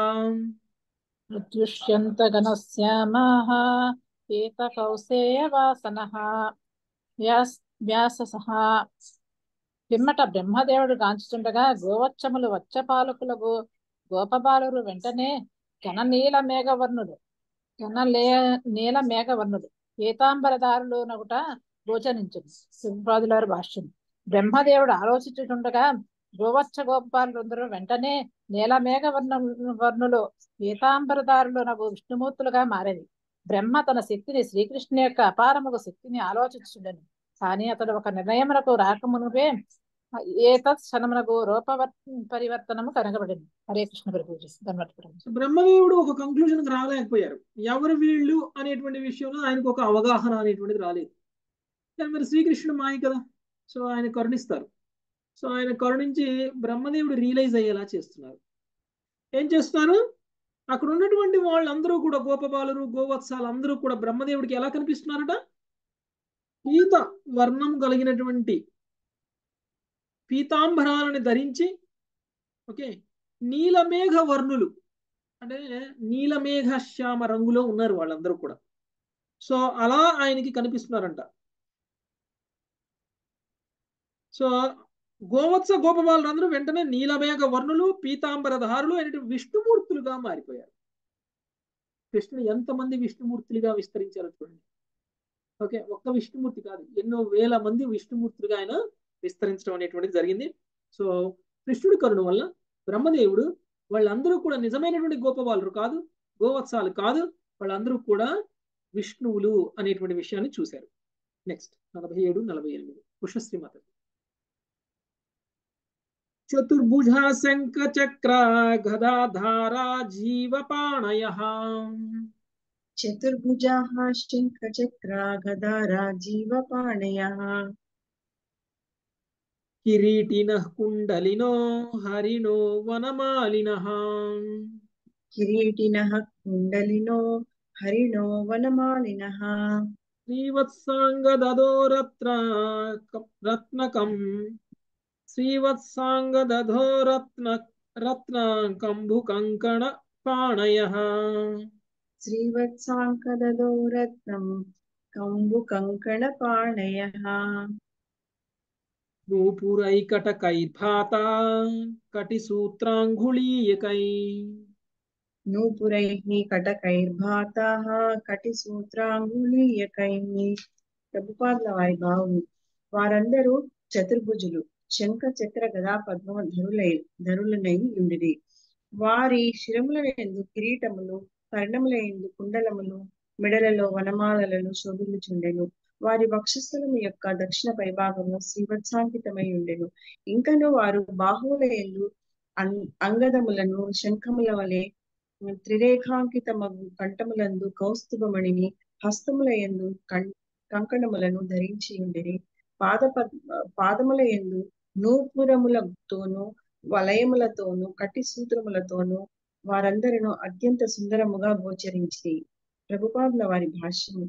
దృశ్యంతగణశ్యామాः పీతకౌసేయవాసనः వ్యాస్ వ్యాససః పిమ్మట బ్రహ్మదేవుడు గాంచుతుండగా గోవచ్చములు వచ్చపాలకులకు గోపబాలురు వెంటనే ఘన నీల మేఘవర్ణుడు ఘన లే నీల మేఘవర్ణుడు పీతాంబరదారులు నగుట గోచరించును సింహరాజులారి భాష్యం బ్రహ్మదేవుడు ఆలోచించుతుండగా గోవచ్చ గోపాలందరూ వెంటనే నీల మేఘ వర్ణ వర్ణులు పీతాంబరదారులు నగు విష్ణుమూర్తులుగా మారేది బ్రహ్మ తన శక్తిని శ్రీకృష్ణు యొక్క అపారముగు శక్తిని ఆలోచించుండను కానీ అతడు ఒక నిర్ణయమునకు రాకమునుపే ఏతత్ క్షణమునకు రూప పరివర్తనము కనగబడింది హరే కృష్ణ ప్రభు ధన్యవాదాలు సో బ్రహ్మదేవుడు ఒక కంక్లూజన్కి రాలేకపోయారు ఎవరు వీళ్ళు అనేటువంటి విషయంలో ఆయనకు ఒక అవగాహన అనేటువంటిది రాలేదు కానీ మరి శ్రీకృష్ణుడు మాయ కదా సో ఆయన కరుణిస్తారు సో ఆయన కరుణించి బ్రహ్మదేవుడు రియలైజ్ అయ్యేలా చేస్తున్నారు ఏం చేస్తున్నారు అక్కడ ఉన్నటువంటి వాళ్ళందరూ కూడా గోపబాలురు గోవత్సాలు అందరూ కూడా బ్రహ్మదేవుడికి ఎలా కనిపిస్తున్నారట పీత వర్ణం కలిగినటువంటి పీతాంబరాలని ధరించి ఓకే నీలమేఘ వర్ణులు అంటే నీలమేఘ శ్యామ రంగులో ఉన్నారు వాళ్ళందరూ కూడా సో అలా ఆయనకి కనిపిస్తున్నారంట సో గోవత్స గోపబాలురందరూ వెంటనే నీలమేఘ వర్ణులు పీతాంబరధారులు అనేటువంటి విష్ణుమూర్తులుగా మారిపోయారు కృష్ణుడు ఎంతమంది విష్ణుమూర్తులుగా విస్తరించారో చూడండి ఓకే ఒక్క విష్ణుమూర్తి కాదు ఎన్నో వేల మంది విష్ణుమూర్తులుగా ఆయన విస్తరించడం అనేటువంటిది జరిగింది సో కృష్ణుడి కరుణ వల్ల బ్రహ్మదేవుడు వాళ్ళందరూ కూడా నిజమైనటువంటి గోపబాలురు కాదు గోవత్సాలు కాదు వాళ్ళందరూ కూడా విష్ణువులు అనేటువంటి విషయాన్ని చూశారు నెక్స్ట్ నలభై ఏడు నలభై ఎనిమిది పుష్పశ్రీ మాత చతుర్భుజ శంఖ చక్ర గదాధారా జీవపాణయ చతుర్భుజాः శంఖచక్రా గదారా జీవపాణయः కిరీటిన కుండలినో హరిణో వనమాలినః కిరీటినः కుండలినో హరిణో వనమాలినः శ్రీవత్సాంగదదో రత్న రత్నకం శ్రీవత్సాంగదధో రత్న రత్న కంబు కంకణ పాణయ శ్రీవత్సాంకదదో రత్నం కంబు కంకణ పాణయः నూపురైకటకైర్భాత కటిసూత్రాంగుళీయకై నూపురైः కటకైర్భాతాः కటిసూత్రాంగుళీయకైः ప్రభుపాదుల వారి భావం వారందరూ చతుర్భుజులు శంఖ చక్ర గదా పద్మ ధరులై ధరులనై ఉండిరి వారి శిరముల ఎందు కిరీటములు కర్ణముల ఎందు కుండలములు మెడలలో వనమాలలను శోభిల్లుచుండెను వారి వక్షస్థలము యొక్క దక్షిణ పైభాగము శ్రీవత్సాంకితమై ఉండెను ఇంకను వారు బాహువుల ఎందు అం- అంగదములను శంఖముల వలె త్రిరేఖాంకితమగు కంఠములందు కౌస్తుభమణిని హస్తముల ఎందు కం- కంకణములను ధరించి ఉండిరి పాద పాదముల ఎందు నూపురములతోనూ వలయములతోనూ కట్టి సూత్రములతోనూ వారందరూ అత్యంత సుందరముగా గోచరించి ప్రభుపాదుల వారి భాష్యము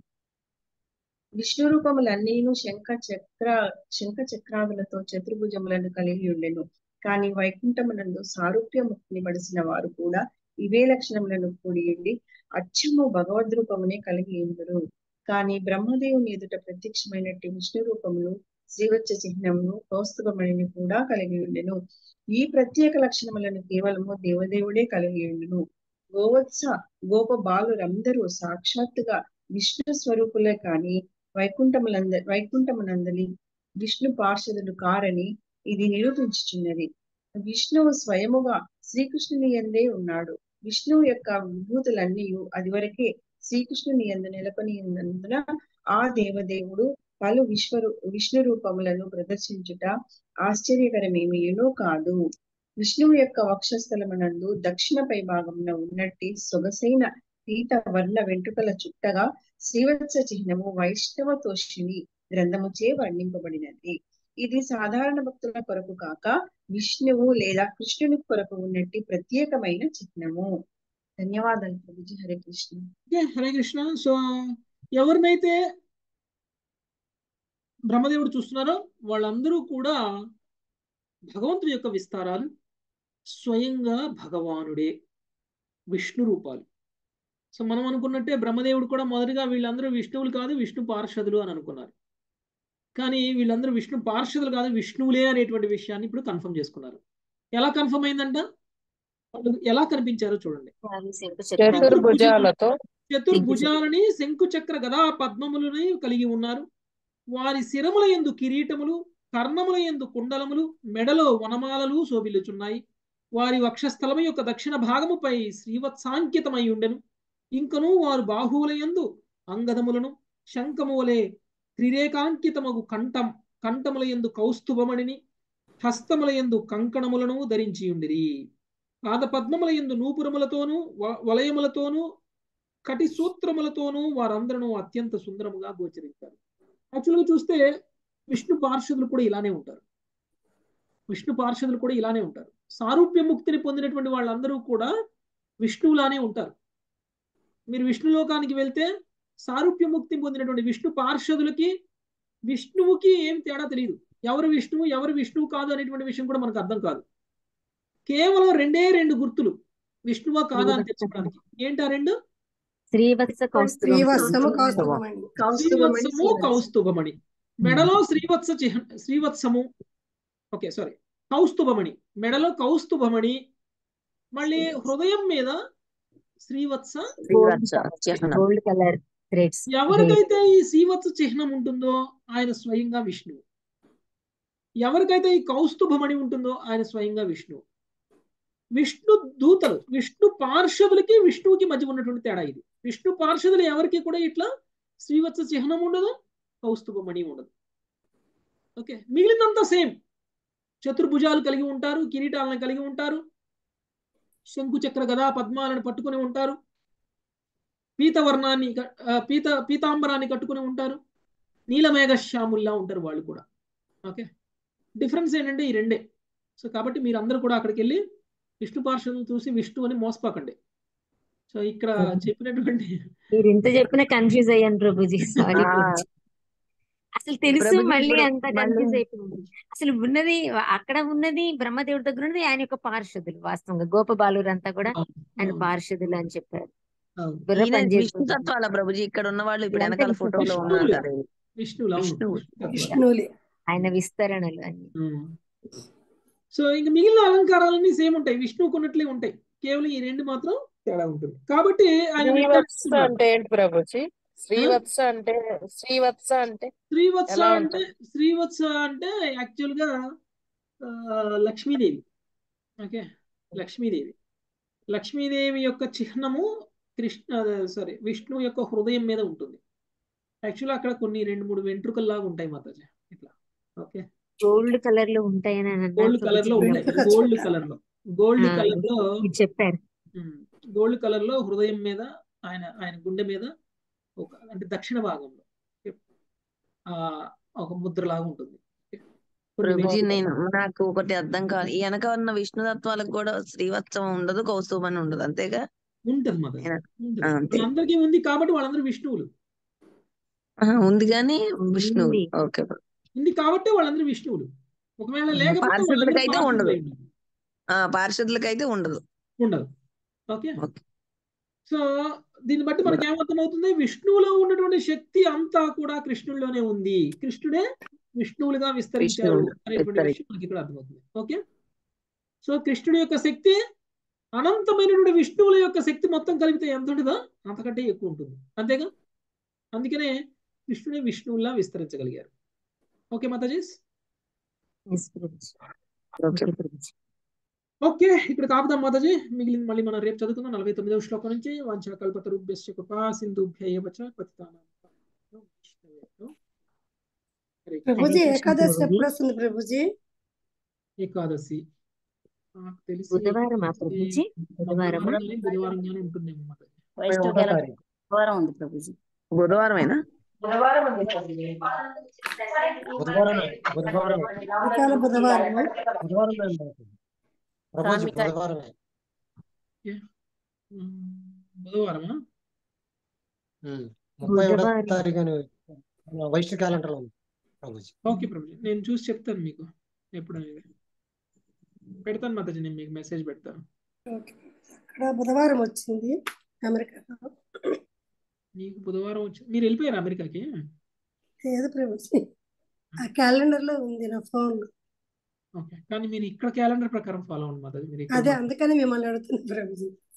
విష్ణు రూపములన్నీను శంఖ చక్ర శంఖ చక్రాదులతో చతుర్భుజములను కలిగి ఉండెను కానీ వైకుంఠమునందు సారూప్యముక్తిని పడిసిన వారు కూడా ఇవే లక్షణములను కూడి ఉండి అచ్చము భగవద్ రూపమునే కలిగి ఉందరు కానీ బ్రహ్మదేవుని ఎదుట ప్రత్యక్షమైనట్టు విష్ణు రూపములు శ్రీవచ్చ చిహ్నమును కౌస్తుభమణిని కూడా కలిగి ఉండెను ఈ ప్రత్యేక లక్షణములను కేవలము దేవదేవుడే కలిగి ఉండును గోవత్స గోప బాలురందరూ సాక్షాత్తుగా విష్ణు స్వరూపులే కాని వైకుంఠములంద వైకుంఠమునందలి విష్ణు పార్షదులు కారని ఇది నిరూపించుచున్నది విష్ణువు స్వయముగా శ్రీకృష్ణుని ఎందే ఉన్నాడు విష్ణువు యొక్క విభూతులన్నీ అది వరకే శ్రీకృష్ణుని ఎందు నెలకొని ఉన్నందున ఆ దేవదేవుడు పలు విశ్వరు విష్ణు రూపములను ప్రదర్శించుట ఆశ్చర్యకరమేమీనూ కాదు విష్ణువు యొక్క వక్షస్థలమునందు దక్షిణ పై భాగమున ఉన్నట్టి సొగసైన పీత వర్ణ వెంట్రుకల చుట్టగా శ్రీవత్స చిహ్నము వైష్ణవ తోషిని గ్రంథముచే వర్ణింపబడినది ఇది సాధారణ భక్తుల కొరకు కాక విష్ణువు లేదా కృష్ణుని కొరకు ఉన్నట్టి ప్రత్యేకమైన చిహ్నము ధన్యవాదాలు ప్రభుజీ హరే కృష్ణ ఓకే హరే కృష్ణ సో ఎవరినైతే బ్రహ్మదేవుడు చూస్తున్నారో వాళ్ళందరూ కూడా భగవంతుడి యొక్క విస్తారాలు స్వయంగా భగవానుడే విష్ణు రూపాలు సో మనం అనుకున్నట్టే బ్రహ్మదేవుడు కూడా మొదటిగా వీళ్ళందరూ విష్ణువులు కాదు విష్ణు పార్షదులు అని అనుకున్నారు కానీ వీళ్ళందరూ విష్ణు పార్షదులు కాదు విష్ణువులే అనేటువంటి విషయాన్ని ఇప్పుడు కన్ఫర్మ్ చేసుకున్నారు ఎలా కన్ఫర్మ్ అయిందంట వాళ్ళు ఎలా కనిపించారో చూడండి చతుర్భుజాలతో చతుర్భుజాలని శంకు చక్ర గదా పద్మములని కలిగి ఉన్నారు వారి శిరముల ఎందు కిరీటములు కర్ణముల ఎందు కుండలములు మెడలో వనమాలలు శోభిల్లుచున్నాయి వారి వక్షస్థలము యొక్క దక్షిణ భాగముపై శ్రీవత్సాంకితమై ఉండెను ఇంకను వారు బాహువుల యందు అంగదములను శంఖము వలె త్రిరేకాంకితమగు కంఠం కంఠముల యందు కౌస్తుభమణిని హస్తముల యందు కంకణములను ధరించి ఉండిరి పాదపద్మముల యందు నూపురములతోనూ వ- వలయములతోనూ కటి సూత్రములతోనూ వారందరూ అత్యంత సుందరముగా గోచరించారు యాక్చువల్గా చూస్తే విష్ణు పార్షదులు కూడా ఇలానే ఉంటారు విష్ణు పార్షదులు కూడా ఇలానే ఉంటారు సారూప్య ముక్తిని పొందినటువంటి వాళ్ళందరూ కూడా విష్ణువులానే ఉంటారు మీరు విష్ణులోకానికి వెళ్తే సారూప్య ముక్తి పొందినటువంటి విష్ణు పార్షదులకి విష్ణువుకి ఏం తేడా తెలియదు ఎవరు విష్ణువు ఎవరు విష్ణువు కాదు అనేటువంటి విషయం కూడా మనకు అర్థం కాదు కేవలం రెండే రెండు గుర్తులు విష్ణువా కాదా అని తెలుసుకోవడానికి ఏంటా రెండు శ్రీవత్స కౌస్తుభం శ్రీవత్సము కౌస్తుభమణి కౌస్తుభమణి శ్రీవత్సము కౌస్తుభమణి మెడలో శ్రీవత్స చిహ్న శ్రీవత్సము ఓకే సారీ కౌస్తుభమణి మెడలో కౌస్తుభమణి మళ్ళీ హృదయం మీద శ్రీవత్స శ్రీవత్స గోల్డ్ కలర్ థ్రెడ్స్ ఎవరికైతే ఈ శ్రీవత్స చిహ్నం ఉంటుందో ఆయన స్వయంగా విష్ణువు ఎవరికైతే ఈ కౌస్తుభమణి ఉంటుందో ఆయన స్వయంగా విష్ణువు విష్ణు దూతలు విష్ణు పార్షదులకి విష్ణువుకి మధ్య ఉన్నటువంటి తేడా ఇది విష్ణు పార్షదులు ఎవరికి కూడా ఇట్లా శ్రీవత్స చిహ్నం ఉండదు కౌస్తుభమణి ఉండదు ఓకే మిగిలినంతా సేమ్ చతుర్భుజాలు కలిగి ఉంటారు కిరీటాలను కలిగి ఉంటారు శంకు చక్ర గదా పద్మాలను పట్టుకుని ఉంటారు పీతవర్ణాన్ని క- ఆ, పీత పీతాంబరాన్ని కట్టుకుని ఉంటారు నీలమేఘ శ్యాముల్లా ఉంటారు వాళ్ళు కూడా ఓకే డిఫరెన్స్ ఏంటంటే ఈ రెండే సో కాబట్టి మీరు అందరూ కూడా అక్కడికి వెళ్ళి విష్ణు పార్షదులు చూసి విష్ణు అని మోసపోకండి సో ఇక్కడ చెప్పినటువంటి మీరు ఇంత చెప్పిన కన్ఫ్యూజ్ అయ్యాను ప్రభుజీ సారీ ఆ. ప్రభుజీ అసలు తెలుసు ప్రభుజీ మళ్ళీ ఇప్పుడు అంత మళ్ళీ కన్ఫ్యూజ్ అయిపోయింది అసలు ఉన్నది అక్కడ ఉన్నది బ్రహ్మదేవుడి దగ్గర ఉన్నది ఆయన యొక్క పార్షదులు వాస్తవంగా గోపబాలురు అంతా కూడా అవును, ఆయన అవును, పార్షదులు అని చెప్పారు అవును. బుర్ర ఈయన పని విష్ణు తత్వాల ప్రభుజీ ఇక్కడ ఉన్న వాళ్ళు ఇప్పుడు ఇదంతా వెనకాల ఫోటోలో ఉన్నారు విష్ణువులే కదా విష్ణువులు అవును విష్ణువు విష్ణు తత్వాలు. విష్ణువులే ఆయన విస్తరణలు అన్ని ఉమ్. సో ఇంకా మిగిలిన అలంకారాలన్నీ సేమ్ ఉంటాయి విష్ణువుకు ఉన్నట్లే ఉంటాయి కేవలం ఈ రెండు మాత్రం తేడా ఉంటుంది కాబట్టి ఆయన శ్రీవత్స విస్తరిస్తున్నారు. అంటే ఏంటి ప్రభుజీ శ్రీవత్స అంటే శ్రీవత్స అంటే శ్రీవత్స ఎలా అంటే ఉంటుంది శ్రీవత్స అంటే యాక్చువల్ గా ఆ, లక్ష్మీదేవి ఓకే లక్ష్మీదేవి లక్ష్మీదేవి యొక్క చిహ్నము కృష్ణ సారీ విష్ణు యొక్క హృదయం మీద ఉంటుంది యాక్చువల్ అక్కడ కొన్ని రెండు మూడు వెంట్రుకల్లాగా ఉంటాయి మాతాజీ ఇట్లా ఓకే గోల్డ్ కలర్ లో ఉంటాయని అని అన్నారు గోల్డ్ కలర్ లో ప్రభుజీ ఉంటాయి గోల్డ్ కలర్ లో గోల్డ్ ఆ, కలర్ లో మీరు చెప్పారు గోల్డ్ కలర్ లో హృదయం మీద ఆయన ఆయన గుండె మీద ఒక అంటే దక్షిణ భాగంలో ఆ ఒక ముద్రలాగా ఉంటుంది కొన్ని ప్రభుజీ వెంట్రుకలు. నేను నాకు ఒకటి అర్థం కాదు ఈ వెనక ఉన్న విష్ణు తత్వాలకు కూడా శ్రీవత్సం ఉండదు కౌస్తుభం ఉండదు అంతేగా ఉంటది మదర్ ఆయన- ఉంటది ఆ, అంతే వాళ్ళందరికీ ఉంది కాబట్టి వాళ్ళందరూ విష్ణువులు ఆహా, ఉంది కానీ విష్ణువు ఉంది. ఓకే ఉంది కాబట్టి వాళ్ళందరూ విష్ణువులు ఒకవేళ లేకపోతే వాళ్ళందరూ పార్షదులకైతే పార్షదులు ఉండదు అయి ఉండాలి. ఆ పార్షదులకైతే ఉండదు ఉండదు ఓకే ఓకే సో దీన్ని బట్టి మనకి ఏమర్థమవుతుంది విష్ణువులో ఉన్నటువంటి శక్తి అంతా కూడా కృష్ణుడిలోనే ఉంది కృష్ణుడే విష్ణువులుగా విస్తరించారు విష్ణువులు అనేటువంటి విస్తరి- విషయం మనకి ఇక్కడ అర్థమవుతుంది ఓకే సో కృష్ణుడి యొక్క శక్తి అనంతమైనటువంటి విష్ణువుల యొక్క శక్తి మొత్తం కలిపితే ఎంత ఉంటుందో అంతకంటే ఎక్కువ ఉంటుంది అంతేగా అందుకనే కృష్ణుడే విష్ణువులా విస్తరించగలిగారు okay Matajis Yes, Prabhuji okay okay Prabhuji okay ఇక్కడ కాపుదాం మాతాజీ మిగిలింది మళ్ళీ మనం రేపు చదువుకుందాం నలభై తొమ్మిదవ శ్లోకం నుంచి వాంఛా కల్పతరుభ్యశ్చ కృపా సింధుభ్య ఏవ చ పతితానాం వైష్ణవేభ్యో. హరే కృష్ణ. ప్రభుజీ హరే కృష్ణ ఏకాదశి ప్రభుజీ. ఎప్పుడు వస్తుంది ప్రభుజీ ఏకాదశి నాకు తెలిసి బుధవారమా ఏకాదశి ప్రభుజీ బుధవారమా మంగళవారం కానీ బుధవారంగానే ఉంటుందేమో మాతాజీ వైష్ణవ క్యాలెండర్ బుధవారం ఉంది ప్రభుజీ బుధవారమేనా బుధవారం ఉంది ప్రభుజీ. బుధవారమే బుధవారమే వికాల బుధవారం బుధవారమే ప్రభుజీ కార్మిక బుధవారమే ఉమ్, బుధవారమా ఉమ్. ముప్పై ఒకటో బుధవారం తారీఖు అని మన వైష్ణవ క్యాలెండర్ లో ఉంది ప్రభుజీ ఓకే ప్రభుజీ నేను చూసి చెప్తాను మీకు ఎప్పుడు అనేది పెడతాను మాతాజీ నేను మీకు మెసేజ్ పెడతాను ఓకే. అక్కడ బుధవారం వచ్చింది అమెరికాలో మీకు బుధవారం వచ్చి మీరు వెళ్ళిపోయారు అమెరికాకి లేదు ప్రభుజీ ఆ క్యాలెండర్ లో ఉంది నా ఫోన్ ఓకే కానీ మీరు ఇక్కడ క్యాలెండర్ ప్రకారం ఫాలో అవ్వండి మాతాజీ మీరు ఇక్కడ అదే మాత్రం అందుకని మిమ్మల్ని అడుగుతుంది ప్రభుజీ